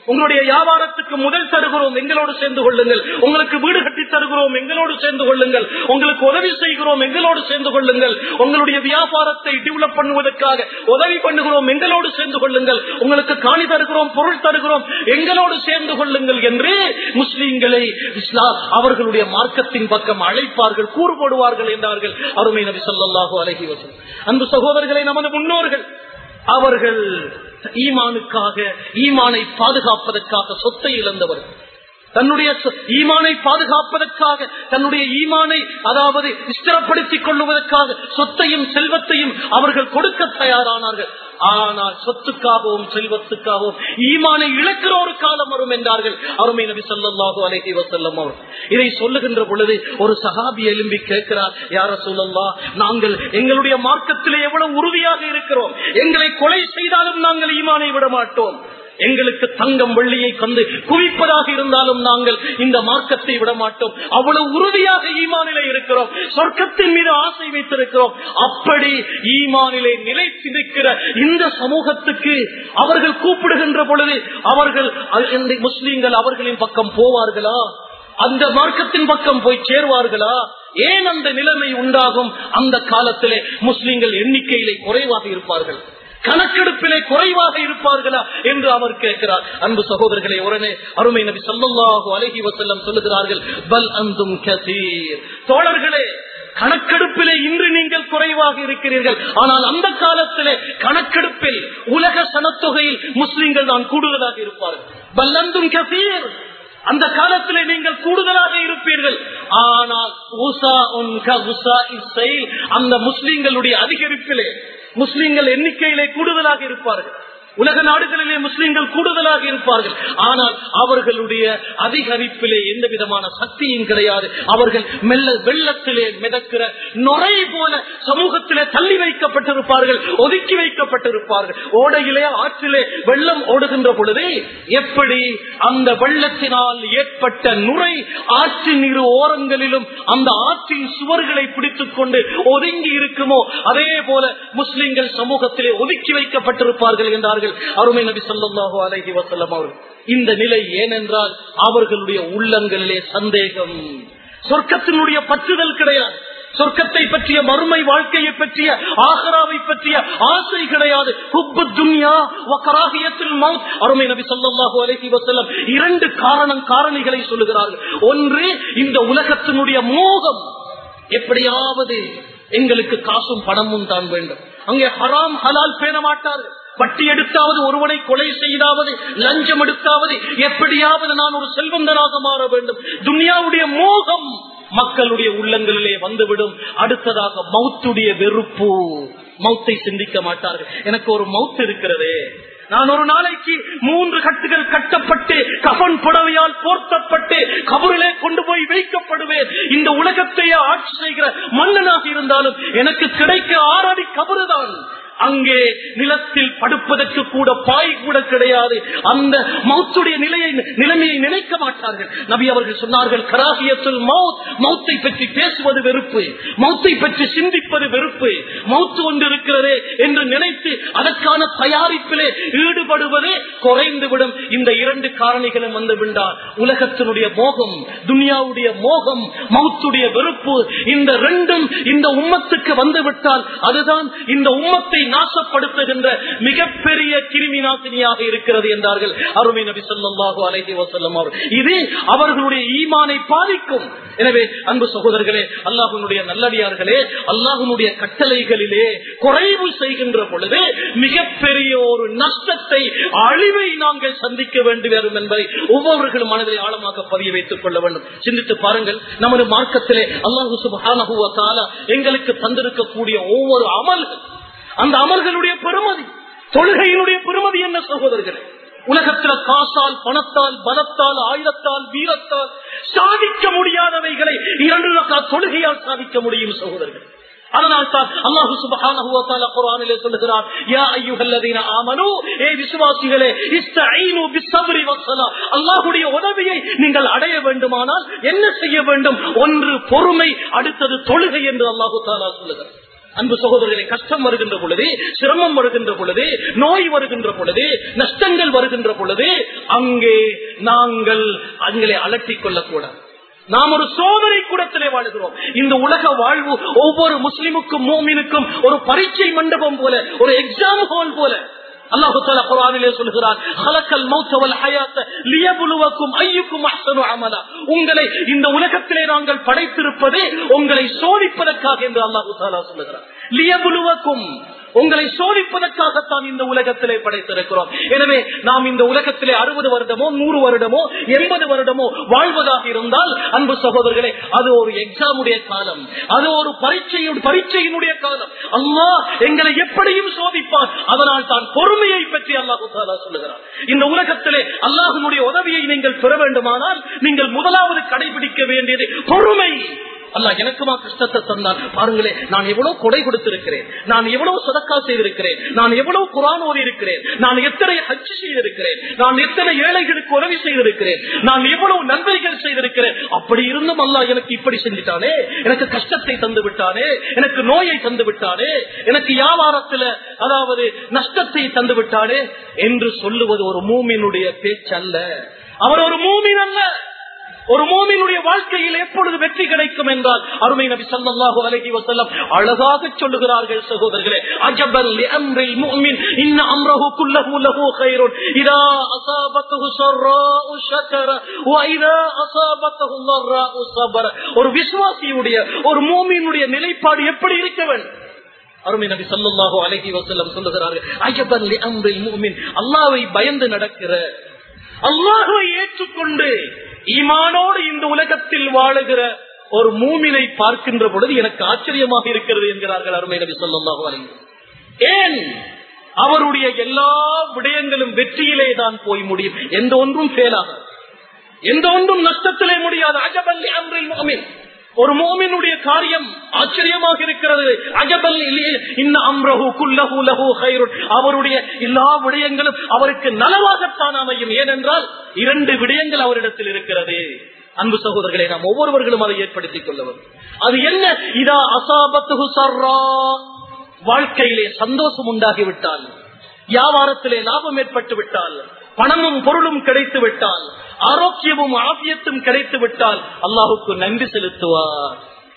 Speaker 1: உங்களுடைய வியாபாரத்துக்கு முதல் தருகிறோம் எங்களோடு சேர்ந்து கொள்ளுங்கள் உங்களுக்கு வீடு கட்டி தருகிறோம் எங்களோடு சேர்ந்து கொள்ளுங்கள் உங்களுக்கு உதவி செய்கிறோம் எங்களோடு சேர்ந்து கொள்ளுங்கள் உங்களுடைய வியாபாரத்தை டெவலப் பண்ணுவதற்காக உதவி பண்ணுகிறோம் எங்களோடு சேர்ந்து கொள்ளுங்கள் உங்களுக்கு காணி தருகிறோம் பொருள் தருகிறோம் எங்களோடு சேர்ந்து கொள்ளுங்கள் என்று முஸ்லீம்களை இஸ்லாம் அவர்களுடைய மார்க்கத்தின் பக்கம் அழைப்பார்கள் கூறு போடுவார்கள் என்றார்கள் அருமை நபி ஸல்லல்லாஹு அலைஹி வஸல்லம் அன்பு சகோதரர்களை நமது முன்னோர்கள் அவர்கள் ஈமானுக்காக ஈமானை பாதுகாப்பதற்காக சொத்தை இழந்தவர்கள் தன்னுடைய சொ- ஈமானை பாதுகாப்பதற்காக தன்னுடைய ஈமானை அதாவது ஸ்திரப்படுத்திக் கொள்வதற்காக சொத்தையும் செல்வத்தையும் அவர்கள் கொடுக்க தயாரானார்கள் ஆனால் சொத்துக்காகவும் செல்வத்துக்காகவும் ஈமானை இழக்கிற ஒரு காலம் வரும் என்றார்கள் அருமை நபி ஸல்லல்லாஹு அலைஹி வஸல்லம் அவர்கள் இதை சொல்லுகின்ற பொழுது ஒரு சஹாபி எழும்பி கேட்கிறார் யார சொல்லலாம் நாங்கள் எங்களுடைய மார்க்கத்திலே எவ்வளவு உறுதியாக இருக்கிறோம் எங்களை கொலை செய்தாலும் நாங்கள் ஈமானை விட மாட்டோம் எங்களுக்கு தங்கம் வெள்ளியை கந்து குவிப்பதாக இருந்தாலும் நாங்கள் இந்த மார்க்கத்தை விட மாட்டோம் அவ்வளவு உறுதியாக ஈமானிலே இருக்கிறோம் சொர்க்கத்தின் மீது ஆசை வைத்திருக்கிறோம் அப்படி ஈமானிலே நிலைத்து நிற்கிற இந்த சமூகத்துக்கு அவர்கள் கூப்பிடுகின்ற பொழுது அவர்கள் அ- இந்த முஸ்லீம்கள் அவர்களின் பக்கம் போவார்களா அந்த மார்க்கத்தின் பக்கம் போய் சேர்வார்களா ஏன் அந்த நிலைமை உண்டாகும் அந்த காலத்திலே முஸ்லீம்கள் எண்ணிக்கையிலே குறைவாக இருப்பார்கள் கணக்கெடுப்பிலே குறைவாக இருப்பார்களா என்று அவர் கேட்கிறார் அன்பு சகோதரர்களை உடனே அருமை நபி ஸல்லல்லாஹு அலைஹி வஸல்லம் சொல்லுகிறார்கள் பல் அந்தும் கதீர் தோழர்களே கணக்கெடுப்பிலே இன்று நீங்கள் குறைவாக இருக்கிறீர்கள் ஆனால் அந்த காலத்திலே கணக்கெடுப்பில் உலக சனத்தொகையில் முஸ்லிம்கள் தான் கூடுதலாக இருப்பார்கள் பல்லந்தும் கசீர் அந்த காலத்திலே நீங்கள் கூடுதலாக இருப்பீர்கள் ஆனால் உசா உன் க உசா இஸ்ஸைல் அந்த முஸ்லிம்களுடைய அதிகரிப்பிலே முஸ்லிம்கள் எண்ணிக்கையிலே கூடுதலாக இருப்பார்கள் உலக நாடுகளிலே முஸ்லிம்கள் கூடுதலாக இருப்பார்கள் ஆனால் அவர்களுடைய அதிகரிப்பிலே எந்த விதமான சக்தியும் கிடையாது அவர்கள் மெல்ல வெள்ளத்திலே மிதக்கிற நுரை போல சமூகத்திலே தள்ளி வைக்கப்பட்டிருப்பார்கள் ஒதுக்கி வைக்கப்பட்டிருப்பார்கள் ஓடையிலே ஆற்றிலே வெள்ளம் ஓடுகின்ற பொழுது எப்படி அந்த வெள்ளத்தினால் ஏற்பட்ட நுரை ஆற்றின் இரு ஓரங்களிலும் அந்த ஆற்றின் சுவர்களை பிடித்துக் கொண்டு ஒதுங்கி இருக்குமோ அதே போல முஸ்லிம்கள் சமூகத்திலே ஒதுக்கி வைக்கப்பட்டிருப்பார்கள் என்றார்கள் அருமை நபி ஸல்லல்லாஹு அலைஹி வஸல்லம் அவர்கள் இந்த நிலை ஏனென்றால் அவர்களுடைய உள்ளங்களிலே சந்தேகம் சொர்க்கத்தினுடைய பற்றுதல் கிடையாது சொர்க்கத்தை பற்றிய மறுமை வாழ்க்கையை பற்றிய ஆகராவை பற்றிய ஆசை கிடையாது ஹுப்பு துன்யா வக்கராகியத்தில் மவுத் அருமை நபி ஸல்லல்லாஹு அலைஹி வஸல்லம் இரண்டு காரணம் காரணிகளை சொல்லுகிறார்கள் ஒன்று இந்த உலகத்தினுடைய மோகம் எப்படியாவது எங்களுக்கு காசும் பணமும் தான் வேண்டும் அங்கே ஹராம் ஹலால் பேண மாட்டார்கள் வட்டி எடுத்தாவது ஒருவனை கொலை செய்தாவது லஞ்சம் எடுத்தாவது எப்படியாவது நான் ஒரு செல்வந்தனாக மாற வேண்டும் துனியாவுடைய மோகம் மக்களுடைய உள்ளங்களிலே வந்துவிடும் அடுத்ததாக மௌத்துடைய வெறுப்பு மௌத்தை சிந்திக்க மாட்டார்கள் எனக்கு ஒரு மவுத் இருக்கிறதே நான் ஒரு நாளைக்கு மூன்று கட்டுகள் கட்டப்பட்டு கபன் புடவையால் போர்த்தப்பட்டு கபரிலே கொண்டு போய் வைக்கப்படுவேன் இந்த உலகத்தையே ஆட்சி செய்கிற மன்னனாக இருந்தாலும் எனக்கு கிடைக்க ஆறடி கபறுதான் அங்கே நிலத்தில் படுப்பதற்கு கூட பாய் கூட கிடையாது அந்த மௌத்துடைய நிலையை நிலைமையை நினைக்க மாட்டார்கள் நபி அவர்கள் சொன்னார்கள் கராகியத்தில் மவுத் மௌத்தை பற்றி பேசுவது வெறுப்பு மௌத்தை பற்றி சிந்திப்பது வெறுப்பு மௌத்து ஒன்று இருக்கிறதே என்று நினைத்து அதற்கான தயாரிப்பிலே ஈடுபடுவதே குறைந்துவிடும் இந்த இரண்டு காரணிகளும் வந்து விட்டால் உலகத்தினுடைய மோகம் துனியாவுடைய மோகம் மௌத்துடைய வெறுப்பு இந்த ரெண்டும் இந்த உம்மத்துக்கு வந்துவிட்டால் அதுதான் இந்த உம்மத்தை நாசப்படுத்துகின்ற மிகப்பெரிய கிருமி நாசினியாக இருக்கிறது என்றார்கள் அருமை நபி ஸல்லல்லாஹு அலைஹி வஸல்லம் அவர்கள் இது அவர்களுடைய ஈமானை பாதிக்கும் எனவே அன்பு சகோதரர்களே அல்லாஹ்வுடைய நல்லடியார்களே அல்லாஹ்வுடைய கட்டளைகளிலே குறைவு செய்கின்ற பொழுது மிகப்பெரிய ஒரு நஷ்டத்தை அழிவை நாங்கள் சந்திக்க வேண்டி வரும் என்பதை ஒவ்வொருவர்களும் மனதில் ஆழமாக பதிய வைத்துக் கொள்ள வேண்டும் சிந்தித்து பாருங்கள் நமது மார்க்கத்திலே அல்லாஹு சுப்ஹானஹு வ தஆலா எங்களுக்கு தந்திருக்கக்கூடிய ஒவ்வொரு அமல்கள் அந்த அமல்களுடைய பெருமதி தொழுகையினுடைய பெருமதி என்ன சகோதரர்களே உலகத்துல காசால் பணத்தால் பலத்தால் ஆயுதத்தால் வீரத்தால் சாதிக்க முடியாதவைகளை இரண்டு ரக்கா தொழுகையால் சாதிக்க முடியும் சகோதரர்கள் அதனால் தான் அல்லாஹு சுப்ஹானஹு வ தஆலா குர்ஆனிலே சொல்லுகிறார் யா அய்யுஹல்லதீன ஆமனூ ஏ விசுவாசிகளே இஸ்தஈனு பிஸ்ஸப்ரி வஸ்ஸலா அல்லாஹ்வுடைய உதவியை நீங்கள் அடைய வேண்டுமானால் என்ன செய்ய வேண்டும் ஒன்று பொறுமை அடுத்தது தொழுகை என்று அல்லாஹு தஆலா சொல்லுகிறார் அன்பு சகோதரர்களை கஷ்டம் வருகின்ற பொழுது சிரமம் வருகின்ற பொழுது நோய் வருகின்ற பொழுது நஷ்டங்கள் வருகின்ற பொழுது அங்கே நாங்கள் அங்களை அலட்டிக் கொள்ளக்கூடாது நாம் ஒரு சோதனை கூடத்திலே வாழுகிறோம் இந்த உலக வாழ்வு ஒவ்வொரு முஸ்லிமுக்கும் மோமினுக்கும் ஒரு பரீட்சை மண்டபம் போல ஒரு எக்ஸாம் ஹால் போல அல்லாஹு தாலா குரானிலே சொல்கிறார் ஹலக்கல் மௌத்தவல் ஹயாத்த லியபுலுவக்கும் ஐயுக்கும் அஹ்சனு அமலா உங்களை இந்த உலகத்திலே நாங்கள் படைத்திருப்பதே உங்களை சோதிப்பதற்காக என்று அல்லாஹு தாலா சொல்லுகிறார் லியபுலுவக்கும் உங்களை சோதிப்பதற்காகத்தான் இந்த உலகத்திலே படைத்திருக்கிறோம் எனவே நாம் இந்த உலகத்திலே அறுபது வருடமோ நூறு வருடமோ எண்பது வருடமோ வாழ்வதாக இருந்தால் அன்பு சகோதரர்களே அது ஒரு எக்ஸாமுடைய காலம் அது ஒரு பரீட்சையின் பரீட்சையினுடைய காலம் அல்லாஹ் எங்களை எப்படியும் சோதிப்பான் அதனால் தான் பொறுமையை பற்றி அல்லாஹு தாலா சொல்லுகிறார் இந்த உலகத்திலே அல்லாஹனுடைய உதவியை நீங்கள் பெற வேண்டுமானால் நீங்கள் முதலாவது கடைபிடிக்க வேண்டியது பொறுமை அல்ல எனக்குமா கஷ்டத்தை தந்தான் பாருங்களேன் நான் எவ்வளவு கொடை கொடுத்திருக்கிறேன் நான் எவ்வளவு சதக்கா செய்திருக்கிறேன் நான் எவ்வளவு குரான் ஓதி இருக்கிறேன் நான் எத்தனை ஹஜ் செய்திருக்கிறேன் நான் எத்தனை ஏழைகளுக்கு உதவி செய்திருக்கிறேன் நான் எவ்வளவு நன்மைகள் செய்திருக்கிறேன் அப்படி இருந்தும் அல்ல எனக்கு இப்படி செஞ்சுட்டானே எனக்கு கஷ்டத்தை தந்து விட்டானே எனக்கு நோயை தந்து விட்டானே எனக்கு வியாபாரத்துல அதாவது நஷ்டத்தை தந்து விட்டானே என்று சொல்லுவது ஒரு மூமினுடைய பேச்சல்ல அவர் ஒரு மூமின் அல்ல ஒரு மோமினுடைய வாழ்க்கையில் எப்பொழுது வெற்றி கிடைக்கும் என்றால் அருமை நபி சல்லாஹூ அலஹி வசல்லம் அழகாக சொல்லுகிறார்கள் சகோதரர்களே அஜபல் அம்ரில் முஃமின் இன்ன அம்ரஹு குல்லஹு லஹு கைருன் இதா அஸாபத்துஹு ஸர்ராஉ ஷக்கர வ இதா அஸாபத்துஹு ضراء صبر ஒரு விசுவாசியுடைய ஒரு மோமினுடைய நிலைப்பாடு எப்படி இருக்க வேண்டும் அருமை நபி சல்லாஹூ அலஹி வசல்லம் சொல்லுகிறார்கள் அஜபல் அம்ரில் முஃமின் அல்லாஹ்வை பயந்து நடக்கிற அல்லாஹுவை ஏற்றுக்கொண்டு ஈமானோடு இந்த உலகத்தில் வாழுகிற ஒரு மூமினை பார்க்கின்ற பொழுது எனக்கு ஆச்சரியமாக இருக்கிறது என்கிறார்கள் அருமை நபி சொல்லாஹு ஏன் அவருடைய எல்லா விடயங்களும் வெற்றியிலே தான் போய் முடியும் எந்த ஒன்றும் ஃபேலாக எந்த ஒன்றும் நஷ்டத்திலே முடியாது அஜபல்லி அம்ரில் மோமின் ஒரு மோமினுடைய காரியம் ஆச்சரியமாக இருக்கிறது அஜபல் இன்ன அம்ரஹு குல்லஹு லஹு ஹைருன் அவருடைய எல்லா விடயங்களும் அவருக்கு நலவாகத்தான் அமையும் ஏனென்றால் இரண்டு விடயங்கள் அவரிடத்தில் இருக்கிறது அன்பு சகோதரர்களை நாம் ஒவ்வொருவர்களும் அதை ஏற்படுத்திக் கொள்ளவும் அது என்ன இதா அசாபத்து சர்ரா வாழ்க்கையிலே சந்தோஷம் உண்டாகிவிட்டால் வியாபாரத்திலே லாபம் ஏற்பட்டு விட்டால் பணமும் பொருளும் கிடைத்து விட்டால் ஆரோக்கியமும் ஆபியத்தும் கிடைத்து விட்டால் அல்லாஹுக்கு நன்றி செலுத்துவார்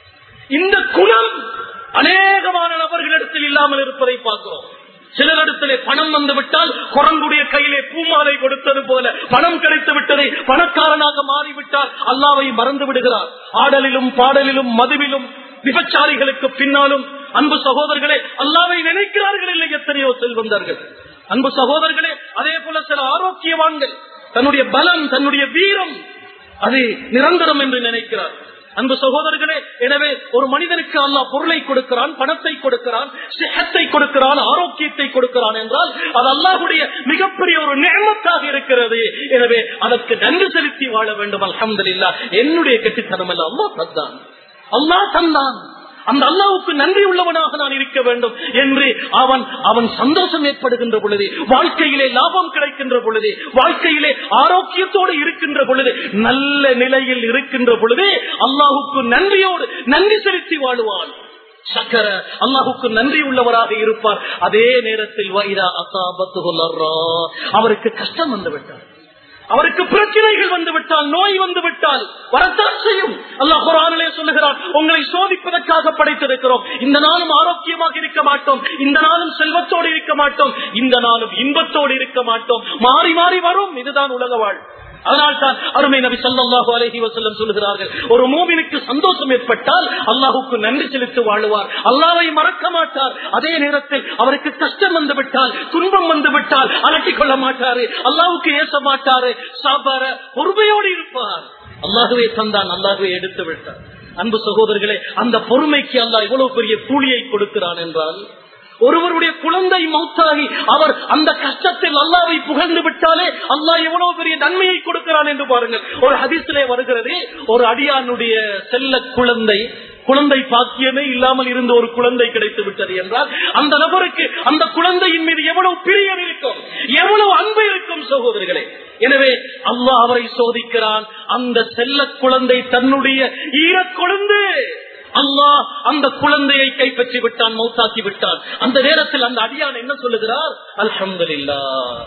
Speaker 1: இந்த குணம் அநேகமான நபர்களிடத்தில் இல்லாமல் இருப்பதை பார்க்கிறோம் சிலரிடத்திலே பணம் வந்து விட்டால் குரங்குடைய கையிலே பூமாலை கொடுத்தது போல பணம் கிடைத்து விட்டதை பணக்காரனாக மாறிவிட்டால் அல்லாவை மறந்து விடுகிறார் ஆடலிலும் பாடலிலும் மதுவிலும் விபச்சாரிகளுக்கு பின்னாலும் அன்பு சகோதரர்களே அல்லாவை நினைக்கிறார்கள் இல்லை எத்தனையோ செல்வந்தார்கள் அன்பு சகோதரர்களே அதே போல சில ஆரோக்கியவான்கள் தன்னுடைய பலம் தன்னுடைய வீரம் அது நிரந்தரம் என்று நினைக்கிறார் அன்பு சகோதரர்களே எனவே ஒரு மனிதனுக்கு அல்லாஹ் பொருளை கொடுக்கிறான் பணத்தை கொடுக்கிறான் சிகத்தை கொடுக்கிறான் ஆரோக்கியத்தை கொடுக்கிறான் என்றால் அது அல்லாஹுடைய மிகப்பெரிய ஒரு நேமத்தாக இருக்கிறது எனவே அதற்கு நன்றி செலுத்தி வாழ வேண்டும் அலமதுல்லா என்னுடைய கெட்டித்தனம் அல்ல அல்லாஹ் தந்தான் அல்லாஹ் தந்தான் அந்த அல்லாவுக்கு நன்றி உள்ளவனாக நான் இருக்க வேண்டும் என்று அவன் அவன் சந்தோஷம் ஏற்படுகின்ற பொழுது வாழ்க்கையிலே லாபம் கிடைக்கின்ற பொழுது வாழ்க்கையிலே ஆரோக்கியத்தோடு இருக்கின்ற பொழுது நல்ல நிலையில் இருக்கின்ற பொழுது அல்லாஹுக்கு நன்றியோடு நன்றி செலுத்தி வாழுவான் சக்கர அல்லாஹுக்கு நன்றி உள்ளவராக இருப்பார் அதே நேரத்தில் வைரா அசாபத்து அவருக்கு கஷ்டம் வந்து விட்டார் அவருக்கு பிரச்சனைகள் வந்து விட்டால் நோய் வந்து விட்டால் வரத்தான் செய்யும் அல்லாஹ் குரானிலே சொல்லுகிறார் உங்களை சோதிப்பதற்காக படைத்திருக்கிறோம் இந்த நாளும் ஆரோக்கியமாக இருக்க மாட்டோம் இந்த நாளும் செல்வத்தோடு இருக்க மாட்டோம் இந்த நாளும் இன்பத்தோடு இருக்க மாட்டோம் மாறி மாறி வரும் இதுதான் உலக வாழ் அதனால் தான் அருமை நபி சல்லாஹு அலஹி வசல்லம் சொல்லுகிறார்கள் ஒரு மூவினுக்கு சந்தோஷம் ஏற்பட்டால் அல்லாஹுக்கு நன்றி செலுத்தி வாழுவார் அல்லாவை மறக்க மாட்டார் அதே நேரத்தில் அவருக்கு கஷ்டம் வந்து விட்டால் துன்பம் வந்து விட்டால் அலட்டிக் கொள்ள மாட்டாரு அல்லாவுக்கு ஏச மாட்டாரு சாப்பார பொறுமையோடு இருப்பார் அல்லாஹுவே தந்தான் அல்லாஹுவே எடுத்து விட்டார் அன்பு சகோதரர்களே அந்த பொறுமைக்கு அல்லாஹ் இவ்வளவு பெரிய கூலியை கொடுக்கிறான் என்றால் ஒருவருடைய குழந்தை மௌத்தாகி அவர் அந்த கஷ்டத்தில் அல்லாவை புகழ்ந்து விட்டாலே அல்லாஹ் எவ்வளவு பெரிய நன்மையை கொடுக்கிறான் என்று பாருங்கள் ஒரு ஹதிசிலே வருகிறது ஒரு அடியானுடைய செல்ல குழந்தை குழந்தை பாக்கியமே இல்லாமல் இருந்த ஒரு குழந்தை கிடைத்து விட்டது என்றால் அந்த நபருக்கு அந்த குழந்தையின் மீது எவ்வளவு பிரியம் இருக்கும் எவ்வளவு அன்பு இருக்கும் சகோதரிகளே எனவே அல்லாஹ் அவரை சோதிக்கிறான் அந்த செல்ல குழந்தை தன்னுடைய ஈரக் கொழுந்து அல்லாஹ் அந்த குழந்தையை கைப்பற்றி விட்டான் மௌத்தாக்கி விட்டான் அந்த நேரத்தில் அந்த அடியான் என்ன சொல்லுகிறார் அல்ஹம்துலில்லா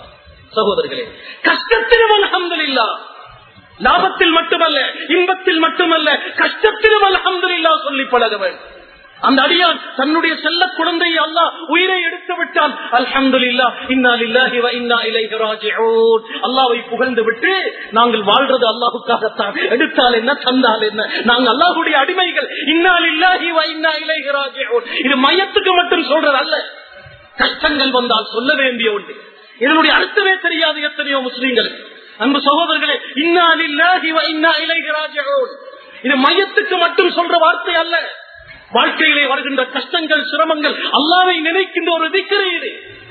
Speaker 1: சகோதரர்களே கஷ்டத்திலும் அல்ஹம்துலில்லா லாபத்தில் மட்டுமல்ல இன்பத்தில் மட்டுமல்ல கஷ்டத்திலும் அல்ஹம்துலில்லா சொல்லி பழக வேண்டும் அந்த அடியான் தன்னுடைய செல்ல குழந்தையை அல்லாஹ் உயிரை எடுத்து விட்டால் அல்ஹம்துலில்லா இன்னா லில்லாஹி வ இன்னா இலைஹி ராஜிஊன் அல்லாஹ்வை புகழ்ந்து விட்டு நாங்கள் வாழ்றது அல்லாஹ்வுக்காகத்தான் எடுத்தால் என்ன தந்தால் என்ன நாங்கள் அல்லாஹ்வுடைய அடிமைகள் இன்னா லில்லாஹி வ இன்னா இலைஹி ராஜிஊன் இது மையத்துக்கு மட்டும் சொல்றது அல்ல கஷ்டங்கள் வந்தால் சொல்ல வேண்டிய ஒன்று இதனுடைய அர்த்தமே தெரியாது எத்தனையோ முஸ்லீம்கள் அன்பு சகோதரர்களே இன்னா லில்லாஹி வ இன்னா இலைஹி ராஜிஊன் இது மையத்துக்கு மட்டும் சொல்ற வார்த்தை அல்ல வாழ்க்கையிலே வருகின்ற கஷ்டங்கள் சிரமங்கள் அல்லாவை நினைக்கின்ற ஒரு திக்கரை இது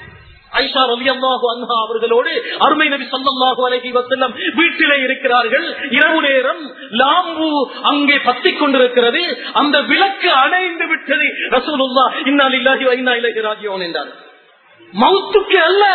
Speaker 1: ஐஷா ரலியல்லாஹு அன்ஹா அவர்களோடு அருமை நபி ஸல்லல்லாஹு அலைஹி வஸல்லம் வீட்டிலே இருக்கிறார்கள் இரவு நேரம் லாம்பு அங்கே பத்திக் கொண்டிருக்கிறது அந்த விளக்கு அணைந்து விட்டது ரசூலுல்லாஹ் இன்னா லில்லாஹி வ இன்னா இலைஹி ராஜிஊன் என்றார் மௌத்துக்கு அல்ல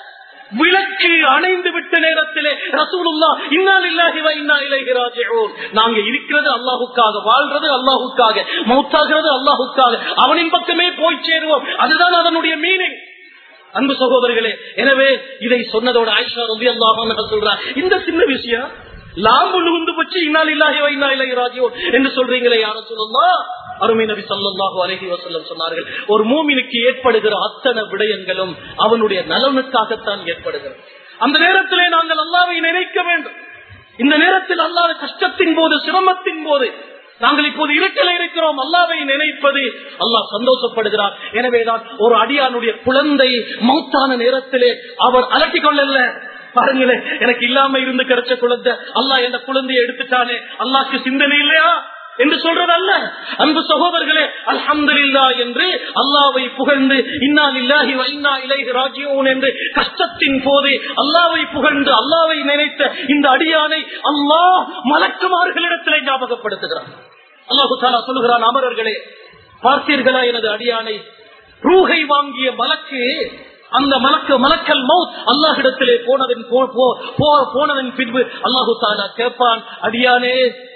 Speaker 1: விளக்கு அணைந்து விட்ட நேரத்திலே ரசூலுல்லா இன்னாலில்லாஹி வ இன்னா இலைஹி ராஜிஊன் நாங்க இருக்கிறது அல்லாஹ்வுக்காக வாழ்றது அல்லாஹ்வுக்காக மௌத்தாகிறது அல்லாஹ்வுக்காக அவனின் பக்கமே போய் சேருவோம் அதுதான் அதனுடைய மீனிங் அன்பு சகோதரர்களே எனவே இதை சொன்னதோட ஆயிஷா ரவி அல்லாஹ் சொல்றார் இந்த சின்ன விஷயம் லாம்பு நுகுந்து போச்சு இன்னால் இல்லாஹி வ இன்னா இலைஹி ராஜிஊன் என்று சொல்றீங்களே யார சொல்லலாம் அருமை நபி ஸல்லல்லாஹு அலைஹி வஸல்லம் சொன்னார்கள் ஒரு மூமினுக்கு ஏற்படுகிற அத்தனை விடயங்களும் அவனுடைய நலனுக்காகத்தான் ஏற்படுகிறது அந்த நேரத்திலே நாங்கள் அல்லாவை நினைக்க வேண்டும் இந்த நேரத்தில் அல்லாத கஷ்டத்தின் போது சிரமத்தின் போது நாங்கள் இப்போது இருட்டில் இருக்கிறோம் அல்லாவை நினைப்பது அல்லாஹ் சந்தோஷப்படுகிறார் எனவேதான் ஒரு அடியானுடைய குழந்தை மௌத்தான நேரத்திலே அவர் அலட்டிக் கொள்ளல பாருங்களேன் எனக்கு இல்லாம இருந்து கிடைச்ச குழந்தை அல்லாஹ் எந்த குழந்தையை எடுத்துட்டானே அல்லாஹ்க்கு சிந்தனை இல்லையா என்று சொல்றதல்ல அன்பு சகோதரர்களே அல்ஹம்துலில்லா என்று அல்லாவை புகழ்ந்து இன்னா லில்லாஹி வ இன்னா இலைஹி ராஜிஊன் என்று கஷ்டத்தின் போது அல்லாவை புகழ்ந்து அல்லாவை நினைத்த இந்த அடியானை அல்லாஹ் மலக்குமார்களிடத்திலே ஞாபகப்படுத்துகிறான் அல்லாஹு தாலா சொல்லுகிறான் அமரர்களே பார்த்தீர்களா எனது அடியானை ரூகை வாங்கிய மலக்கு அந்த மலக்கு மலக்கல் மவுத் அல்லாஹிடத்திலே போனதன் போ- போ- போ- போனதன் பின்பு அல்லாஹு தாலா கேட்பான் அடியானே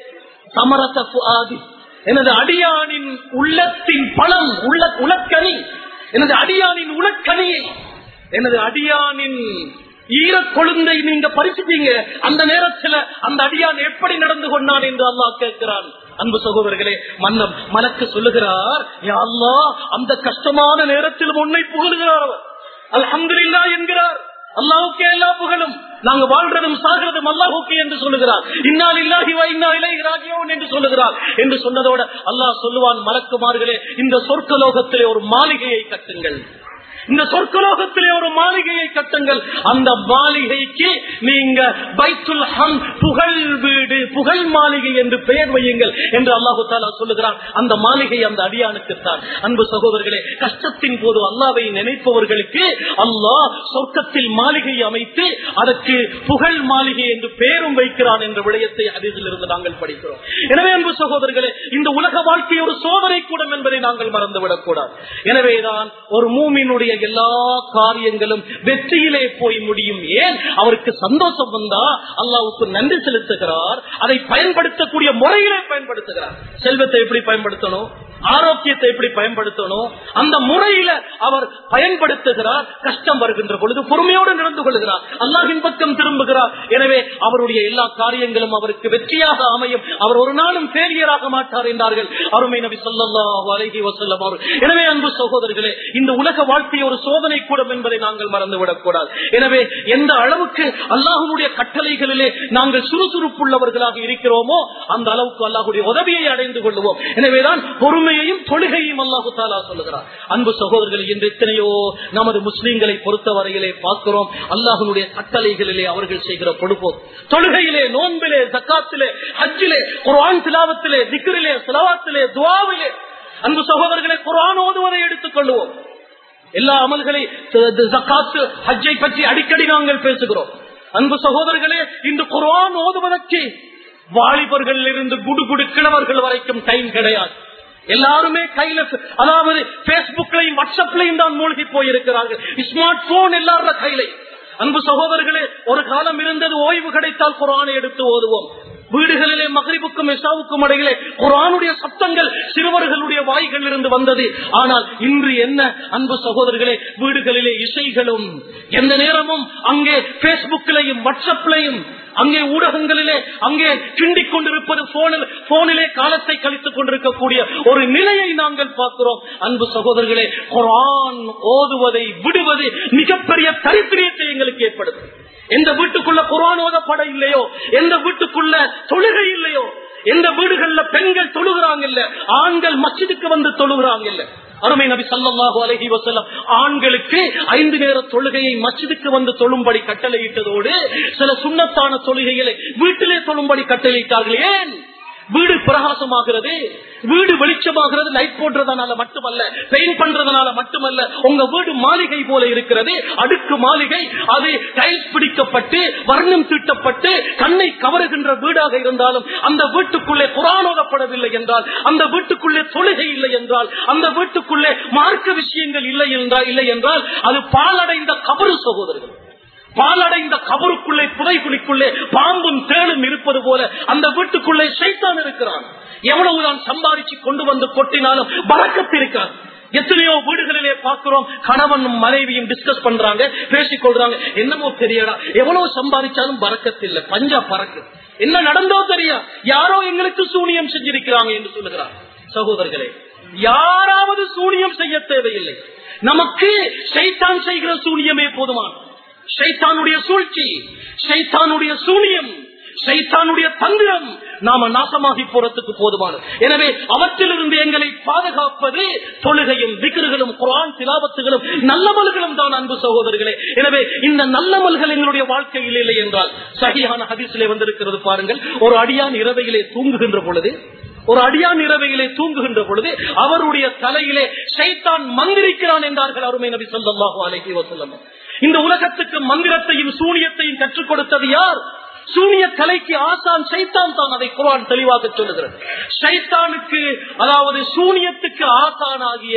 Speaker 1: சமரச புஆதி எனது அடியானின் உள்ளத்தின் பழம் உள்ள உலக்கனி எனது அடியானின் உலக்கனியை எனது அடியானின் ஈரக் கொழுந்தை நீங்க பறிச்சுட்டீங்க அந்த நேரத்துல அந்த அடியான் எப்படி நடந்து கொண்டான் என்று அல்லாஹ் கேட்கிறான் அன்பு சகோதரர்களே மன்னம் மனக்கு சொல்லுகிறார் யா அல்லாஹ் அந்த கஷ்டமான நேரத்தில் உன்னை புகழுகிறார் அவர் அல்ஹம்துலில்லா என்கிறார் அல்லாஹுக்கே எல்லா புகழும் நாங்க வாழ்றதும் சாகிறதும் அல்லாஹுக்கு என்று சொல்லுகிறார் இன்னால் இல்லாஹி வா இன்னா இலைஹி ராஜிஊன் என்று சொல்லுகிறார் என்று சொன்னதோட அல்லாஹ் சொல்லுவான் மலக்குமார்களே இந்த சொர்க்கலோகத்திலே ஒரு மாளிகையை கட்டுங்கள் இந்த சொர்க்கலோகத்திலே ஒரு மாளிகையை கட்டுங்கள் அந்த மாளிகைக்கு நீங்க பைத்துல் ஹம் புகழ் வீடு புகழ் மாளிகை என்று பெயர் வையுங்கள் என்று அல்லாஹு தாலா சொல்லுகிறான் அந்த மாளிகை அந்த அடியானுக்குத்தான் அன்பு சகோதரர்களே கஷ்டத்தின் போது அல்லாவை நினைப்பவர்களுக்கு அல்லாஹ் சொர்க்கத்தில் மாளிகை அமைத்து அதற்கு புகழ் மாளிகை என்று பெயரும் வைக்கிறான் என்ற விடயத்தை அதில் இருந்து நாங்கள் படிக்கிறோம் எனவே அன்பு சகோதரர்களே இந்த உலக வாழ்க்கை ஒரு சோதனை கூடம் என்பதை நாங்கள் மறந்துவிடக் கூடாது எனவேதான் ஒரு மூமினுடைய எல்லா காரியங்களும் வெற்றியிலே போய் முடியும் ஏன் அவருக்கு சந்தோஷம் வந்தா அல்லாவுக்கு நன்றி செலுத்துகிறார் அதை பயன்படுத்தக்கூடிய முறையிலே பயன்படுத்துகிறார் செல்வத்தை எப்படி பயன்படுத்தணும் ஆரோக்கியத்தை எப்படி பயன்படுத்தணும் அந்த முறையில அவர் பயன்படுத்துகிறார் கஷ்டம் வருகின்ற பொழுது பொறுமையோடு நடந்து கொள்கிறார் அல்லாஹின் பக்கம் திரும்புகிறார் எனவே அவருடைய எல்லா காரியங்களும் அவருக்கு வெற்றியாக அமையும் அவர் ஒரு நாளும் ஃபெயிலியராக மாட்டார் என்றார்கள் அருமை நபி ஸல்லல்லாஹு அலைஹி வஸல்லம் அவர் எனவே அன்பு சகோதரர்களே இந்த உலக வாழ்க்கை ஒரு சோதனை கூடம் என்பதை நாங்கள் மறந்துவிடக் கூடாது எனவே எந்த அளவுக்கு அல்லாஹ்வுடைய கட்டளைகளிலே நாங்கள் சுறுசுறுப்புள்ளவர்களாக இருக்கிறோமோ அந்த அளவுக்கு அல்லாஹ்வுடைய உதவியை அடைந்து கொள்வோம் எனவேதான் பொறுமையையும் தொழுகையும் அல்லாஹு தாலா சொல்லுகிறார் அன்பு சகோதரர்கள் இன்று எத்தனையோ நமது முஸ்லிம்களை பொறுத்தவரையிலே பார்க்கிறோம் அல்லாஹனுடைய கட்டளைகளிலே அவர்கள் செய்கிற பொடுப்போம் தொழுகையிலே நோன்பிலே ஜக்காத்திலே ஹஜ்ஜிலே குர்ஆன் திலாவத்திலே திக்ரிலே சிலவாத்திலே துவாவிலே அன்பு சகோதரர்களை குர்ஆன் ஓதுவதை எடுத்துக் கொள்வோம் எல்லா அமல்களை ஜக்காத்து ஹஜ்ஜை பற்றி அடிக்கடி நாங்கள் பேசுகிறோம் அன்பு சகோதரர்களே இந்த குர்ஆன் ஓதுவதற்கு வாலிபர்கள் இருந்து குடுகுடு கிழவர்கள் வரைக்கும் டைம் கிடையாது எல்லாருமே கையில அதாவது பேஸ்புக்லையும் வாட்ஸ்அப்லையும் தான் மூழ்கி போயிருக்கிறார்கள் ஸ்மார்ட் போன் எல்லாரோட கையில அன்பு சகோதரர்களே ஒரு காலம் இருந்தது ஓய்வு கிடைத்தால் குரானை எடுத்து ஓதுவோம் வீடுகளிலே மகரிபுக்கும் இஷாவுக்கும் இடையிலே குரானுடைய சப்தங்கள் சிறுவர்களுடைய வாய்களில் இருந்து வந்தது ஆனால் இன்று என்ன அன்பு சகோதரர்களே வீடுகளிலே இசைகளும் எந்த நேரமும் அங்கே பேஸ்புக்கிலையும் வாட்ஸ்அப்லையும் அங்கே ஊடகங்களிலே அங்கே கிண்டிக் கொண்டிருப்பது போனில் போனிலே காலத்தை கழித்துக் கொண்டிருக்கக்கூடிய ஒரு நிலையை நாங்கள் பார்க்கிறோம் அன்பு சகோதரர்களே குரான் ஓதுவதை விடுவது மிகப்பெரிய தரித்திரியத்தை எங்களுக்கு ஏற்படுது எந்த வீட்டுக்குள்ள குரான் ஓதப்பட இல்லையோ எந்த வீட்டுக்குள்ள தொழுகை இல்லையோ எந்த வீடுகள்ல பெண்கள் தொழுகிறாங்க இல்ல ஆண்கள் மஸ்ஜிதுக்கு வந்து தொழுகிறாங்க இல்ல அருமை நபி சல்லாஹூ அலஹி வசல்லம் ஆண்களுக்கு ஐந்து நேர தொழுகையை மஸ்ஜிதுக்கு வந்து தொழும்படி கட்டளையிட்டதோடு சில சுண்ணத்தான தொழுகைகளை வீட்டிலே தொழும்படி கட்டளையிட்டார்கள் ஏன் வீடு பிரகாசமாகிறது வீடு வெளிச்சமாகிறது லைட் போடுறதுனால மட்டுமல்ல பெயிண்ட் பண்றதுனால மட்டுமல்ல உங்க வீடு மாளிகை போல இருக்கிறது அடுக்கு மாளிகை அது டைல்ஸ் பிடிக்கப்பட்டு வர்ணம் தீட்டப்பட்டு கண்ணை கவருகின்ற வீடாக இருந்தாலும் அந்த வீட்டுக்குள்ளே புறானோதப்படவில்லை என்றால் அந்த வீட்டுக்குள்ளே தொழுகை இல்லை என்றால் அந்த வீட்டுக்குள்ளே மார்க்க விஷயங்கள் இல்லை என்றால் இல்லை என்றால் அது பாலடைந்த கபரு சகோதரர்கள் பாலடைந்த கபருக்குள்ளே புதைக்குழிக்குள்ளே பாம்பும் தேளும் இருப்பது போல அந்த வீட்டுக்குள்ளே சைத்தான் இருக்கிறான் எவ்வளவுதான் சம்பாதிச்சு கொண்டு வந்து கொட்டினாலும் பறக்கத்திருக்கான் எத்தனையோ வீடுகளிலே பார்க்கிறோம் கணவனும் மனைவியும் டிஸ்கஸ் பண்றாங்க பேசிக் கொள்றாங்க என்னமோ தெரியடா எவ்வளவு சம்பாதிச்சாலும் பறக்கத்தில்லை பஞ்சா பறக்கு என்ன நடந்தோ தெரியா யாரோ எங்களுக்கு சூனியம் செஞ்சிருக்கிறாங்க என்று சொல்லுகிறார் சகோதரர்களே யாராவது சூனியம் செய்ய தேவையில்லை நமக்கு சைத்தான் செய்கிற சூனியமே போதுமான சைத்தானுடைய சூழ்ச்சி சைத்தானுடைய சூனியம் சைத்தானுடைய தந்திரம் நாம நாசமாகி போறதுக்கு போதுமானது எனவே அவற்றிலிருந்து எங்களை பாதுகாப்பது தொழுகையும் விக்கிர்களும் குரான் திலாபத்துகளும் நல்லமல்களும் தான் அன்பு சகோதரர்களே எனவே இந்த நல்லமல்கள் எங்களுடைய வாழ்க்கையில் இல்லை என்றால் சரியான ஹதீசிலே வந்திருக்கிறது பாருங்கள் ஒரு அடியான் இரவையிலே தூங்குகின்ற பொழுது ஒரு அடியான் இரவையிலே தூங்குகின்ற பொழுது அவருடைய தலையிலே சைத்தான் மந்திரிக்கிறான் என்றார்கள் அருமை நபி சொல்லாஹு அலைஹி வசல்லம் இந்த உலகத்துக்கு மந்திரத்தையும் சூனியத்தையும் கற்றுக் கொடுத்தது யார் சூனிய கலைக்கு ஆசான் சைத்தான் தான் அதை குரான் தெளிவாக சொல்லுகிறது சைத்தானுக்கு அதாவது சூனியத்துக்கு ஆசானாகிய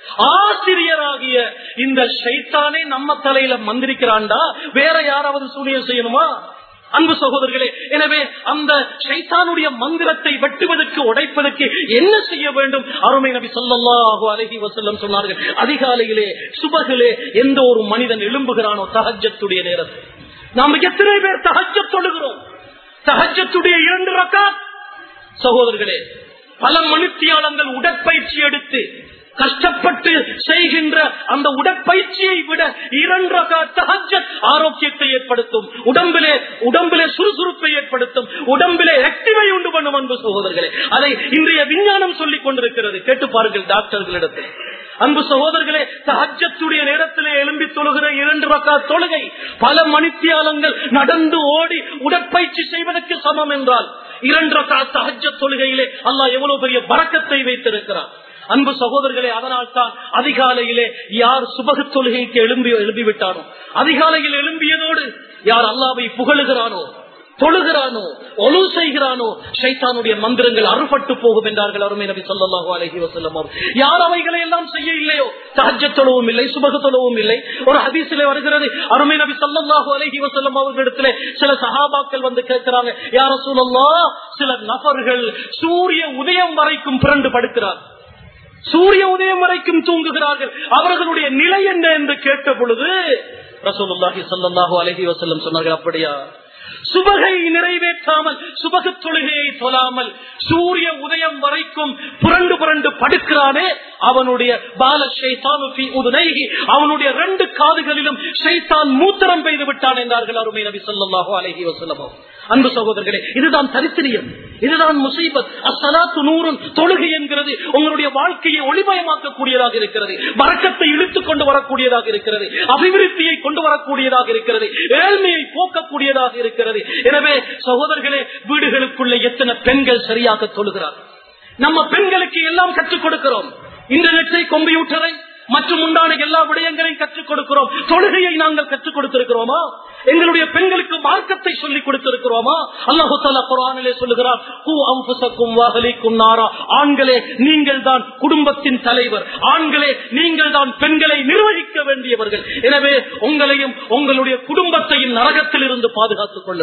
Speaker 1: ஆசிரியராகிய இந்த சைத்தானே நம்ம தலையில மந்திரிக்கிறான்டா வேற யாராவது சூனியம் செய்யணுமா அன்பு சகோதரர்களே எனவே அந்த சைத்தானுடைய மந்திரத்தை வெட்டுவதற்கு உடைப்பதற்கு என்ன செய்ய வேண்டும் அருமை நபி சொல்லல்லாஹு அலஹி வசல்லம் சொன்னார்கள் அதிகாலையிலே சுபகிலே எந்த ஒரு மனிதன் எழும்புகிறானோ தகஜத்துடைய நேரத்தில் நாம் எத்தனை பேர் தகஜ தொழுகிறோம் தகஜத்துடைய இரண்டு ரக்காத் சகோதரர்களே பல மனுத்தியாளங்கள் உடற்பயிற்சி எடுத்து கஷ்டப்பட்டு செய்கின்ற அந்த உடற்பயிற்சியை விட இரண்டு தகஜத் ஆரோக்கியத்தை ஏற்படுத்தும் உடம்பிலே உடம்பிலே சுறுசுறுப்பை ஏற்படுத்தும் உடம்பிலே ஆக்டிவை உண்டு பண்ணும் அன்பு சகோதரர்களே அதை இன்றைய விஞ்ஞானம் சொல்லிக் கொண்டிருக்கிறது கேட்டு பாருங்கள் டாக்டர்களிடத்தில் அன்பு சகோதரர்களே தஹஜத்துடைய நேரத்திலே எழும்பி தொழுகிற இரண்டு ரக்கா தொழுகை பல மணித்தியாலங்கள் நடந்து ஓடி உடற்பயிற்சி செய்வதற்கு சமம் என்றால் இரண்டு ரக்கா தஹஜ தொழுகையிலே அல்லாஹ் எவ்வளவு பெரிய பறக்கத்தை வைத்திருக்கிறார் அன்பு சகோதரர்களே அதனால் தான் அதிகாலையிலே யார் சுபக தொழுகைக்கு எழும்பி எழும்பிவிட்டானோ அதிகாலையில் எழும்பியதோடு யார் அல்லாவை புகழுகிறானோ தொழுகிறானோ ஒழு செய்கிறானோ சைத்தானுடைய மந்திரங்கள் அறுபட்டு போகும் என்றார்கள் அருமை நபி சொல்லாஹு அலஹி வசல்லம் யார் அவைகளை எல்லாம் செய்ய இல்லையோ சஹஜ தொழவும் இல்லை சுபக தொழவும் இல்லை ஒரு ஹதீசிலே வருகிறது அருமை நபி சொல்லாஹு அலஹி வசல்லம் அவர்களிடத்திலே சில சகாபாக்கள் வந்து கேட்கிறாங்க யார சூழல்லா சில நபர்கள் சூரிய உதயம் வரைக்கும் புரண்டு படுக்கிறார் சூரிய உதயம் வரைக்கும் தூங்குகிறார்கள் அவர்களுடைய நிலை என்ன என்று கேட்ட பொழுது ரசூலுல்லாஹி ஸல்லல்லாஹு அலைஹி வஸல்லம் சொன்னார்கள் அப்படியா சுபகை நிறைவேற்றாமல் சுபக தொழுகையை தொழாமல் சூரிய உதயம் வரைக்கும் புரண்டு புரண்டு படுக்கிறானே அவனுடைய பால ஷைத்தானு ஃபீ உதுனைஹி அவனுடைய ரெண்டு காதுகளிலும் ஷைத்தான் மூத்திரம் பெய்து விட்டான் என்றார்கள் அருமை நபி ஸல்லல்லாஹு அலைஹி வஸல்லம் அன்பு சகோதரர்களே இதுதான் தரித்திரியம் இதுதான் முசீபத் அசலாத்து நூறும் தொழுகை என்கிறது உங்களுடைய வாழ்க்கையை ஒளிமயமாக்கக்கூடியதாக இருக்கிறது வரக்கத்தை இழுத்துக் கொண்டு வரக்கூடியதாக இருக்கிறது அபிவிருத்தியை கொண்டு வரக்கூடியதாக இருக்கிறது ஏழ்மையை போக்கக்கூடியதாக இருக்கிறது எனவே சகோதரர்களே வீடுகளுக்குள்ள எத்தனை பெண்கள் சரியாக தொழுகிறார் நம்ம பெண்களுக்கு எல்லாம் கற்றுக் கொடுக்கிறோம் இன்டர்நெட்டை கம்ப்யூட்டரை மற்றும் உண்டான எல்லா விடயங்களையும் கற்றுக் கொடுக்கிறோம் தொழுகையை நாங்கள் கற்றுக் கொடுத்திருக்கிறோமா எங்களுடைய பெண்களுக்கு மார்க்கத்தை சொல்லிக் கொடுத்திருக்கிறோமா அல்லாஹு தாலா குரானிலே சொல்லுகிறார் "கூ அன்ஃபுஸக்கும் வஅஹ்லீக்கும் நாரா." ஆண்களே நீங்கள் தான் குடும்பத்தின் தலைவர் ஆண்களே நீங்கள் தான் பெண்களை நிர்வகிக்க வேண்டியவர்கள் எனவே உங்களையும் உங்களுடைய குடும்பத்தையும் நரகத்தில் இருந்து பாதுகாத்துக் கொள்ளுங்கள்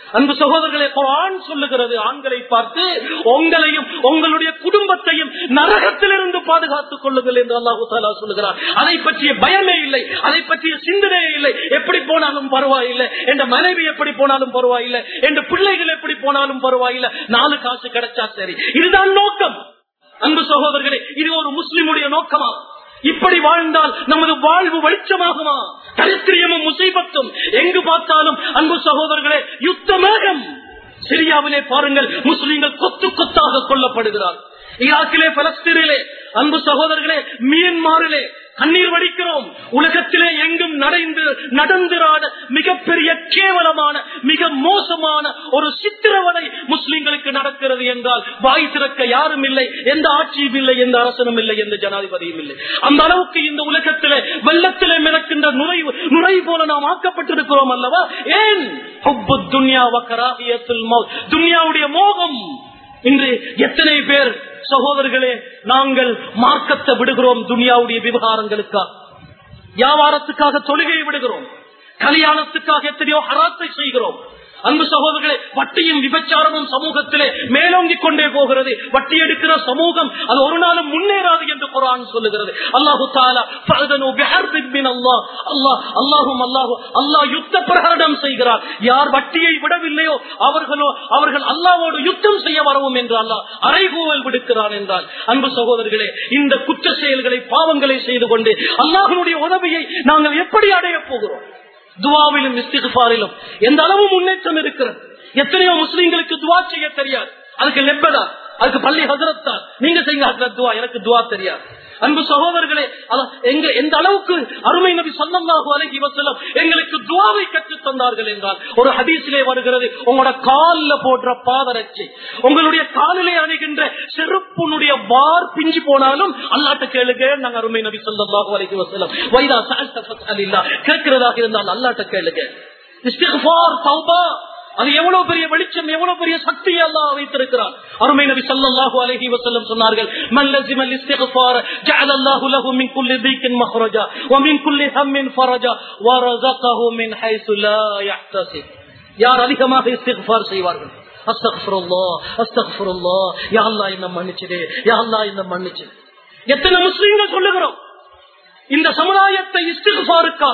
Speaker 1: அன்பு சகோதரர்களே குரான் சொல்லுகிறது ஆண்களை பார்த்து உங்களையும் உங்களுடைய குடும்பத்தையும் நரகத்திலிருந்து பாதுகாத்துக் கொள்ளுங்கள் என்று அல்லாஹு தாலா சொல்லுகிறார் அதை பற்றிய பயமே இல்லை அதை பற்றிய சிந்தனையே இல்லை எப்படி போனாலும் பரவாயில்லை என்ற மனைவி எப்படி போனாலும் பரவாயில்லை என்ற பிள்ளைகள் எப்படி போனாலும் பரவாயில்லை நாலு காசு கிடைச்சா சரி இதுதான் நோக்கம் அன்பு சகோதரர்களே இது ஒரு முஸ்லிமுடைய நோக்கமா இப்படி வாழ்ந்தால் நமது வாழ்வு வெளிச்சமாகுமா தரித்திரியமும் முசைபத்தும் எங்கு பார்த்தாலும் அன்பு சகோதரர்களே யுத்தமேகம் சிரியாவிலே பாருங்கள் முஸ்லிம்கள் கொத்து கொத்தாக கொல்லப்படுகிறார் ஈராக்கிலே பலஸ்தீனிலே அன்பு சகோதரர்களே மியன்மாரிலே கண்ணீர் வடிக்கிறோம் உலகத்திலே எங்கும் நடைந்து நடந்திராத மிகப்பெரிய கேவலமான மிக மோசமான ஒரு சித்திரவதை முஸ்லிம்களுக்கு நடக்கிறது என்றால் வாய் திறக்க யாரும் இல்லை எந்த ஆட்சியும் இல்லை எந்த அரசனும் இல்லை எந்த ஜனாதிபதியும் இல்லை அந்த அளவுக்கு இந்த உலகத்திலே வெள்ளத்திலே மிதக்கின்ற நுழைவு நுழை போல நாம் ஆக்கப்பட்டிருக்கிறோம் அல்லவா ஏன் ஹுப்பு துன்யா வக்கராகியத்தில் மௌத். துன்யாவுடைய மோகம் இன்று எத்தனை பேர் சகோதரர்களே நாங்கள் மார்க்கத்தை விடுகிறோம் துனியாவுடைய விவகாரங்களுக்காக வியாபாரத்துக்காக தொழுகையை விடுகிறோம் கல்யாணத்துக்காக எத்தனையோ ஹராத்தை செய்கிறோம் அன்பு சகோதரர்களே வட்டியும் விபச்சாரமும் சமூகத்திலே மேலோங்கி கொண்டே போகிறது வட்டி எடுக்கிற சமூகம் அது ஒரு நாளும் முன்னேறாது என்று குரான் சொல்லுகிறது அல்லாஹு தாலா ஃபஅதனு பிஹர்பின் மின் அல்லாஹ் அல்லாஹ் அல்லாஹும் அல்லாஹு அல்லாஹ் யுத்த பிரகடனம் செய்கிறார் யார் வட்டியை விடவில்லையோ அவர்களோ அவர்கள் அல்லாஹ்வோடு யுத்தம் செய்ய வரவும் என்று அல்லாஹ் அறைகூவல் விடுக்கிறான் என்றால் அன்பு சகோதரர்களே இந்த குற்ற செயல்களை பாவங்களை செய்து கொண்டு அல்லாஹனுடைய உதவியை நாங்கள் எப்படி அடைய போகிறோம் துவாவிலும் இஸ்திகுபாரிலும் எந்த அளவு முன்னேற்றம் இருக்கிறது எத்தனையோ முஸ்லீம்களுக்கு துவா செய்ய தெரியாது அதுக்கு லெப்பதா அதுக்கு பள்ளி ஹசரத்தா நீங்க செய்யுங்க ஹசரத் துவா எனக்கு துவா தெரியாது அன்பு சகோதரர்களே அத- எங்க எந்த அளவுக்கு அருமை நபி சொல்லல்லாஹு அலைஹி வஸல்லம் எங்களுக்கு துவாவை கற்றுத் தந்தார்கள் என்றால் ஒரு ஹதீஸிலே வருகிறது உங்களோட கால்ல போடுற பாதரட்சி உங்களுடைய காலிலே அணிகின்ற செருப்புனுடைய வார் பிஞ்சு போனாலும் அல்லாட்ட கேளுங்க நாங்க அருமை நபி சொல்லல்லாஹு அலைஹி வஸல்லம் வைதா சஅல்த ஃபஸ்அலில்லா கேட்கிறதாக இருந்தால் அல்லாட்ட கேளுங்க இஸ்திக்ஃபார் தௌபா அது எவ்வளவு பெரிய வெளிச்சம் எவ்வளவு பெரிய சக்தி அல்லாஹ் வைத்திருக்கிறார் அருமை நபி ஸல்லல்லாஹு அலைஹி வஸல்லம் சொன்னார்கள் மன் லஸிம இஸ்திக்ஃபார் ஜஅல அல்லாஹு லஹு மின் குல்லி தீக்கின் மஹ்ரஜா வ மின் குல்லி ஹம்மின் ஃபரஜா வ ரஸகஹு மின் ஹைசு லா யஹ்தசிப் யார் அதிகமாக இஸ்திக்ஃபார் செய்வார்கள் அஸ்தக்ஃபிருல்லாஹ் அஸ்தக்ஃபிருல்லாஹ் யா அல்லாஹ் என்ன மன்னிச்சிடு யா அல்லாஹ் என்ன மன்னிச்சிடு எத்தனை முஸ்லிம்கள் சொல்லுகிறோம் இந்த சமுதாயத்தை இஸ்திக்ஃபாருக்கா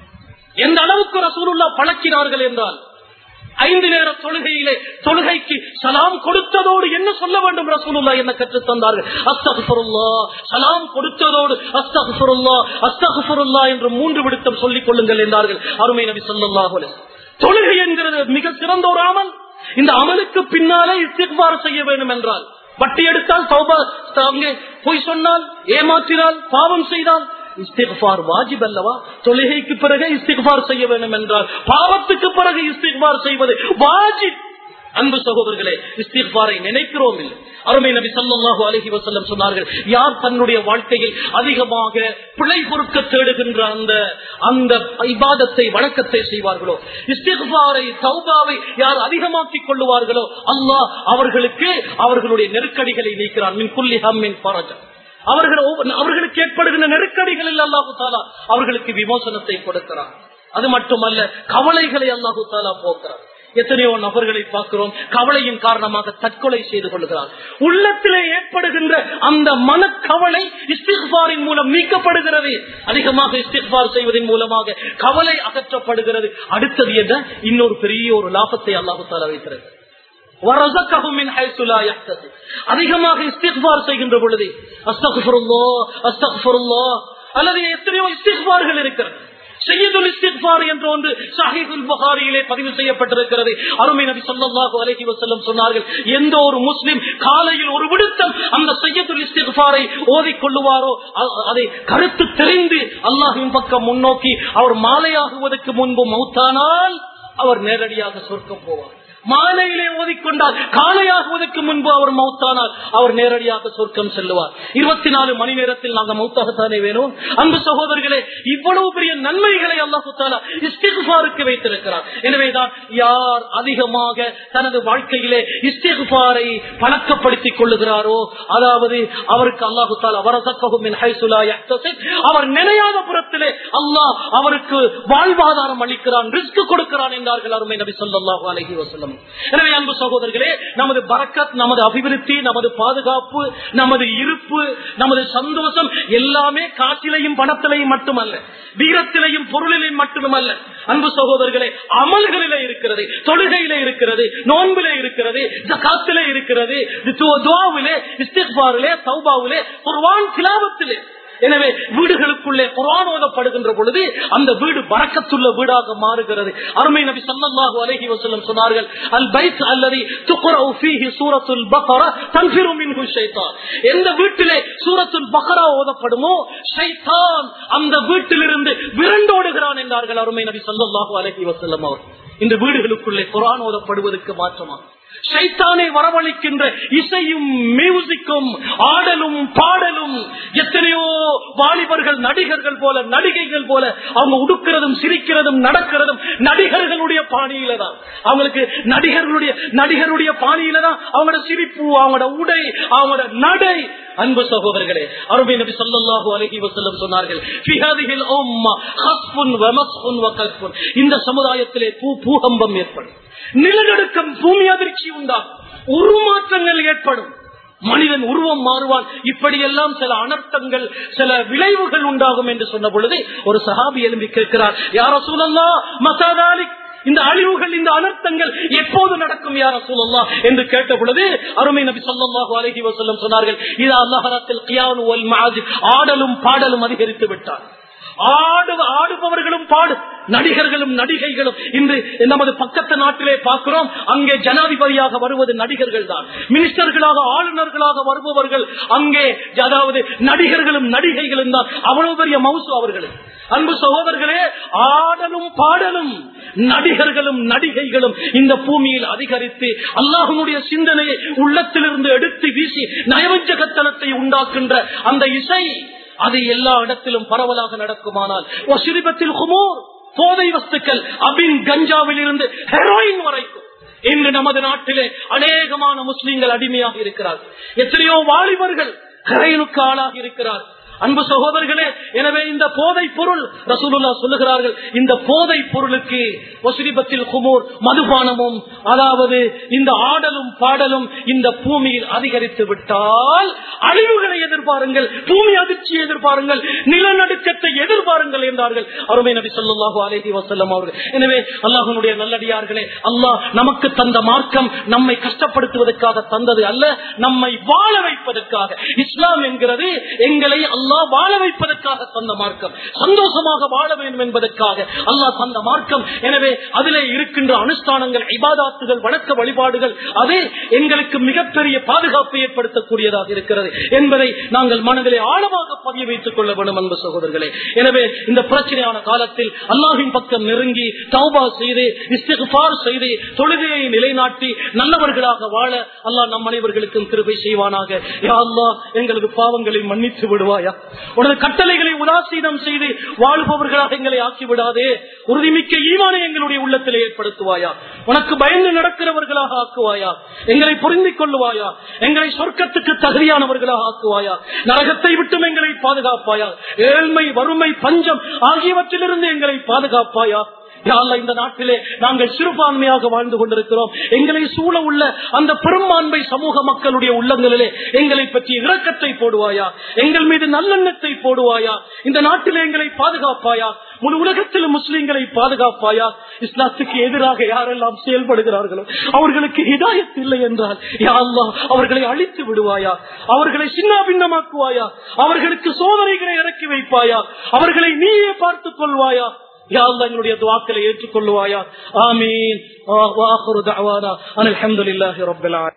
Speaker 1: எந்த அளவுக்கு ரசூலுல்லா பழக்கினார்கள் என்றால் ஐந்து நேர தொழுகையிலே தொழுகைக்கு சலாம் கொடுத்ததோடு என்ன சொல்ல வேண்டும் ரசூலுல்லா என்ன கற்றுத் தந்தார்கள் அஸ்தகுஃபருல்லா சலாம் கொடுத்ததோடு அஸ்தகுஃபருல்லா அஸ்தகுஃபருல்லா என்று மூன்று விடுத்தம் சொல்லிக் கொள்ளுங்கள் என்றார்கள் அருமை நபி ஸல்லல்லாஹு அலைஹி வஸல்லம். தொழுகை என்கிறது மிக சிறந்த ஒரு அமல் இந்த அமலுக்கு பின்னாலே இஸ்திக்பார் செய்ய வேண்டும் என்றால் வட்டி எடுத்தால் தௌபா அங்கே பொய் சொன்னால் ஏமாற்றினால் பாவம் செய்தால் இஸ்திக்பார் வாஜிப் அல்லவா தொழுகைக்கு பிறகு இஸ்திக்பார் செய்ய வேண்டும் என்றால் பாவத்துக்கு பிறகு இஸ்திக்பார் செய்வது வாஜிப் அன்பு சகோதரர்களே இஸ்திக்பாரை நினைக்கிறோம் இல்லை அருமை நபி ஸல்லல்லாஹு அலைஹி வஸல்லம் சொன்னார்கள் யார் தன்னுடைய வாழ்க்கையில் அதிகமாக பிழை பொறுக்க தேடுகின்ற அந்த அந்த இபாதத்தை வணக்கத்தை செய்வார்களோ இஸ்திக்பாரை தௌபாவை யார் அதிகமாக்கிக் கொள்ளுவார்களோ அல்லாஹ் அவர்களுக்கு அவர்களுடைய நெருக்கடிகளை நீக்கிறான் மின் குல்லி ஹம்மின் ஃபரஜா அவர்கள் ஒவ்வொரு- அவர்களுக்கு ஏற்படுகின்ற நெருக்கடிகளில் அல்லாஹு தாலா அவர்களுக்கு விமோசனத்தை கொடுக்கிறார் அது மட்டுமல்ல கவலைகளை அல்லாஹு தாலா போக்குறார் எத்தனையோ நபர்களை பார்க்கிறோம் கவலையின் காரணமாக தற்கொலை செய்து கொள்கிறார் உள்ளத்திலே ஏற்படுகின்ற அந்த மனக்கவலை இஸ்திக்பாரின் மூலம் நீக்கப்படுகிறது அதிகமாக இஸ்திக்பார் செய்வதன் மூலமாக கவலை அகற்றப்படுகிறது அடுத்தது என்ன இன்னொரு பெரிய ஒரு லாபத்தை அல்லாஹு தாலா வைத்திருக்கிறார் وَرَزَقَهُ مِنْ حَيْثُ لَا يَحْتَسِبُ. அதிகமாக இஸ்திக்பார் செய்கின்ற பொழுது அஸ்தக்ஃபிருல்லா அஸ்தக்ஃபிருல்லா அல்லது எத்தனையோ இஸ்திக்பார்கள் இருக்கிறது செய்யதுல் இஸ்திக்பார் என்ற ஒன்று சஹீஹுல் புகாரியிலே பதிவு செய்யப்பட்டிருக்கிறது அருமை நபி ஸல்லல்லாஹு அலைஹி வஸல்லம் சொன்னார்கள் எந்த ஒரு முஸ்லிம் காலையில் ஒரு விடுத்தம் அந்த செய்யதுல் இஸ்திக்பாரை ஓதிக் கொள்ளுவாரோ அ- அதை கருத்து தெரிந்து அல்லாஹ்வின் பக்கம் முன்னோக்கி அவர் மாலையாகுவதற்கு முன்பு மௌத்தானால் அவர் நேரடியாக சொர்க்கம் போவார் மாலையிலே ஓதிக்கொண்டால் காலையாக ஓதுக்கு முன்பு அவர் மௌத்தானால் அவர் நேரடியாக சொர்க்கம் செல்லுவார் இருபத்தி நாலு மணி நேரத்தில் நாங்க மௌத்தாகத்தானே வேணும் அன்பு சகோதரர்களே இவ்வளவு பெரிய நன்மைகளை அல்லாஹு தாலா இஸ்திகுபாருக்கு வைத்திருக்கிறார் எனவேதான் யார் அதிகமாக தனது வாழ்க்கையிலே இஸ்திகுபாரை பழக்கப்படுத்திக் கொள்ளுகிறாரோ அதாவது அவருக்கு அல்லாஹு தாலா வரசக்ககும் அவர் நினையாத புறத்திலே அல்லாஹ் அவருக்கு வாழ்வாதாரம் அளிக்கிறான் ரிஸ்க் கொடுக்கிறான் என்றார்கள் அருமை நபி சொல்லாஹு அலஹி வசல்லம் எனவே அன்பு சகோதரர்களே நமது பரக்கத் நமது அபிவிருத்தி நமது பாதுகாப்பு நமது இருப்பு நமது சந்தோஷம் எல்லாமே காற்றிலையும் பணத்திலையும் மட்டுமல்ல வீரத்திலையும் பொருளிலையும் மட்டுமல்ல அன்பு சகோதரர்களே அமல்களிலே இருக்கிறது தொழுகையிலே இருக்கிறது நோன்பிலே இருக்கிறது காத்திலே இருக்கிறது துவாவிலே இஸ்திக்பாரிலே சௌபாவிலே குர்வான் கிலாபத்திலே எனவே வீடுகளுக்குள்ளே குரான் ஓதப்படுகின்ற பொழுது அந்த வீடு பறக்கத்துள்ள வீடாக மாறுகிறது அருமை நபி சல்லல்லாஹு அலைஹி வஸல்லம் சொன்னார்கள் அல் பைத் அல்லதி துக்ரவு ஃபீஹி சூரத்துல் பக்ரா தன்ஃபிரு மின்ஹு ஷைத்தான் எந்த வீட்டிலே சூரத்துல் பக்ரா ஓதப்படுமோ ஷைத்தான் அந்த வீட்டிலிருந்து விரண்டோடுகிறான் என்றார்கள் அருமை நபி சல்லல்லாஹு அலைஹி வஸல்லம் அவர் இந்த வீடுகளுக்குள்ளே குரான் ஓதப்படுவதற்கு மாற்றமா சைத்தானை வரவழைக்கின்ற இசையும் மியூசிக்கும் ஆடலும் பாடலும் எத்தனையோ வாலிபர்கள் நடிகர்கள் போல நடிகைகள் போல அவங்க உடுக்கிறதும் சிரிக்கிறதும் நடக்கிறதும் நடிகர்களுடைய பாணியில தான் அவங்களுக்கு நடிகர்களுடைய நடிகருடைய பாணியில தான் அவங்களோட சிரிப்பு அவங்களோட உடை அவங்களோட நடை அன்பு சகோதரர்களே அருமை நபி ஸல்லல்லாஹு அலைஹி வஸல்லம் சொன்னார்கள் ஃபி ஹாதிஹில் உம்ம ஹஸ்புன் வ மஸ்ஹுன் வ கல்புன் இந்த சமுதாயத்திலே பூ பூகம்பம் ஏற்படும் நிலநடுக்கம் பூமி அதிர்ச்சி உண்டாகும் உருமாற்றங்கள் ஏற்படும் மனிதன் உருவம் மாறுவான் இப்படியெல்லாம் சில அனர்த்தங்கள் சில விளைவுகள் உண்டாகும் என்று சொன்ன பொழுது ஒரு சஹாபி எழும்பி கேட்கிறார் யார சூழல்லா மசாதாலி இந்த அழிவுகள் இந்த அனர்த்தங்கள் எப்போது நடக்கும் யார சூழல்லா என்று கேட்ட பொழுது அருமை நபி சொல்லாஹு அலஹி வசல்லம் சொன்னார்கள் இது அல்லாஹரத்தில் கியானு ஆடலும் பாடலும் அதிகரித்து விட்டார் ஆடு ஆடுபவர்களும் பாடு நடிகர்களும் நடிகைகளும் இன்று நமது பக்கத்து நாட்டிலே பார்க்கிறோம் அங்கே ஜனாதிபதியாக வருவது நடிகர்கள் தான் மினிஸ்டர்களாக ஆளுநர்களாக வருபவர்கள் அங்கே அதாவது நடிகர்களும் நடிகைகளும் தான் அவ்வளவு பெரிய மவுசு அவர்களுக்கு அன்பு சகோதரர்களே ஆடலும் பாடலும் நடிகர்களும் நடிகைகளும் இந்த பூமியில் அதிகரித்து அல்லாஹனுடைய சிந்தனையை உள்ளத்திலிருந்து எடுத்து வீசி நயவஞ்சகத்தனத்தை உண்டாக்குகின்ற அந்த இசை அது எல்லா இடத்திலும் பரவலாக நடக்குமானால் சிறுபத்தில் குமோர் போதை வஸ்துக்கள் அபின் கஞ்சாவில் இருந்து ஹெரோயின் வரைக்கும் இன்று நமது நாட்டிலே அநேகமான முஸ்லீம்கள் அடிமையாக இருக்கிறார்கள் எத்தனையோ வாலிபர்கள் ஹெரோயினுக்கு ஆளாகி இருக்கிறார் அன்பு சகோதரர்களே எனவே இந்த போதை பொருள் ரசூலுல்லா சொல்லுகிறார்கள் இந்த போதை பொருளுக்கு ஒசிரிபத்தில் குமூர் மதுபானமும் அதாவது இந்த ஆடலும் பாடலும் இந்த பூமியில் அதிகரித்து விட்டால் அழிவுகளை எதிர்பாருங்கள் பூமி அதிர்ச்சியை எதிர்பாருங்கள் நிலநடுக்கத்தை எதிர்பாருங்கள் என்றார்கள் அருமை நபி சொல்லாஹு அலேஹி வசல்லம் அவர்கள் எனவே அல்லாஹனுடைய நல்லடியார்களே அல்லாஹ் நமக்கு தந்த மார்க்கம் நம்மை கஷ்டப்படுத்துவதற்காக தந்தது அல்ல நம்மை வாழ வைப்பதற்காக இஸ்லாம் என்கிறது எங்களை அல்லாஹ் வாழ வைப்பதற்காக தந்த மார்க்கம் சந்தோஷமாக வாழ வேண்டும் என்பதற்காக அல்லாஹ் தந்த மார்க்கம் எனவே அதிலே இருக்கின்ற அனுஷ்டானங்கள் இபாதாத்துகள் வணக்க வழிபாடுகள் அது எங்களுக்கு மிகப்பெரிய பாதுகாப்பை ஏற்படுத்தக்கூடியதாக இருக்கிறது என்பதை நாங்கள் மனதிலே ஆழமாக பதிய வைத்துக் கொள்ள வேண்டும் அன்பு சகோதரர்களே எனவே இந்த பிரச்சனையான காலத்தில் அல்லாஹின் பக்கம் நெருங்கி தௌபா செய்து இஸ்திஃபார் செய்து தொழுகையை நிலைநாட்டி நல்லவர்களாக வாழ அல்லாஹ் நம் அனைவர்களுக்கும் கிருபை செய்வானாக யா அல்லாஹ் எங்களது பாவங்களை மன்னித்து விடுவாயா உனது கட்டளைகளை உதாசீனம் செய்து வாழ்பவர்களாக எங்களை ஆக்கிவிடாதே உறுதிமிக்க ஈவானை எங்களுடைய உள்ளத்தில் ஏற்படுத்துவாயா உனக்கு பயந்து நடக்கிறவர்களாக ஆக்குவாயா எங்களை புரிந்து கொள்ளுவாயா எங்களை சொர்க்கத்துக்கு தகுதியானவர்களாக ஆக்குவாயா நரகத்தை விட்டும் எங்களை பாதுகாப்பாயா ஏழ்மை வறுமை பஞ்சம் ஆகியவற்றிலிருந்து எங்களை பாதுகாப்பாயா இந்த நாட்டிலே நாங்கள் சிறுபான்மையாக வாழ்ந்து கொண்டிருக்கிறோம் எங்களை சூழ உள்ள அந்த பெரும்பான்மை சமூக மக்களுடைய உள்ளங்களிலே எங்களை பற்றி இரக்கத்தை போடுவாயா எங்கள் மீது நல்லெண்ணத்தை போடுவாயா இந்த நாட்டிலே எங்களை பாதுகாப்பாயா முழு உலகத்திலும் முஸ்லீம்களை பாதுகாப்பாயா இஸ்லாத்துக்கு எதிராக யாரெல்லாம் செயல்படுகிறார்களோ அவர்களுக்கு ஹிதாயத் இல்லை என்றால் யாழ்லா அவர்களை அழித்து விடுவாயா அவர்களை சின்ன பின்னமாக்குவாயா அவர்களுக்கு சோதனைகளை இறக்கி வைப்பாயா அவர்களை நீயே பார்த்துக் கொள்வாயா எங்களுடைய துவாக்களை ஏற்றுக்கொள்வாயா ஆமீன் அலமதுல்லாஹி ரபுல்லா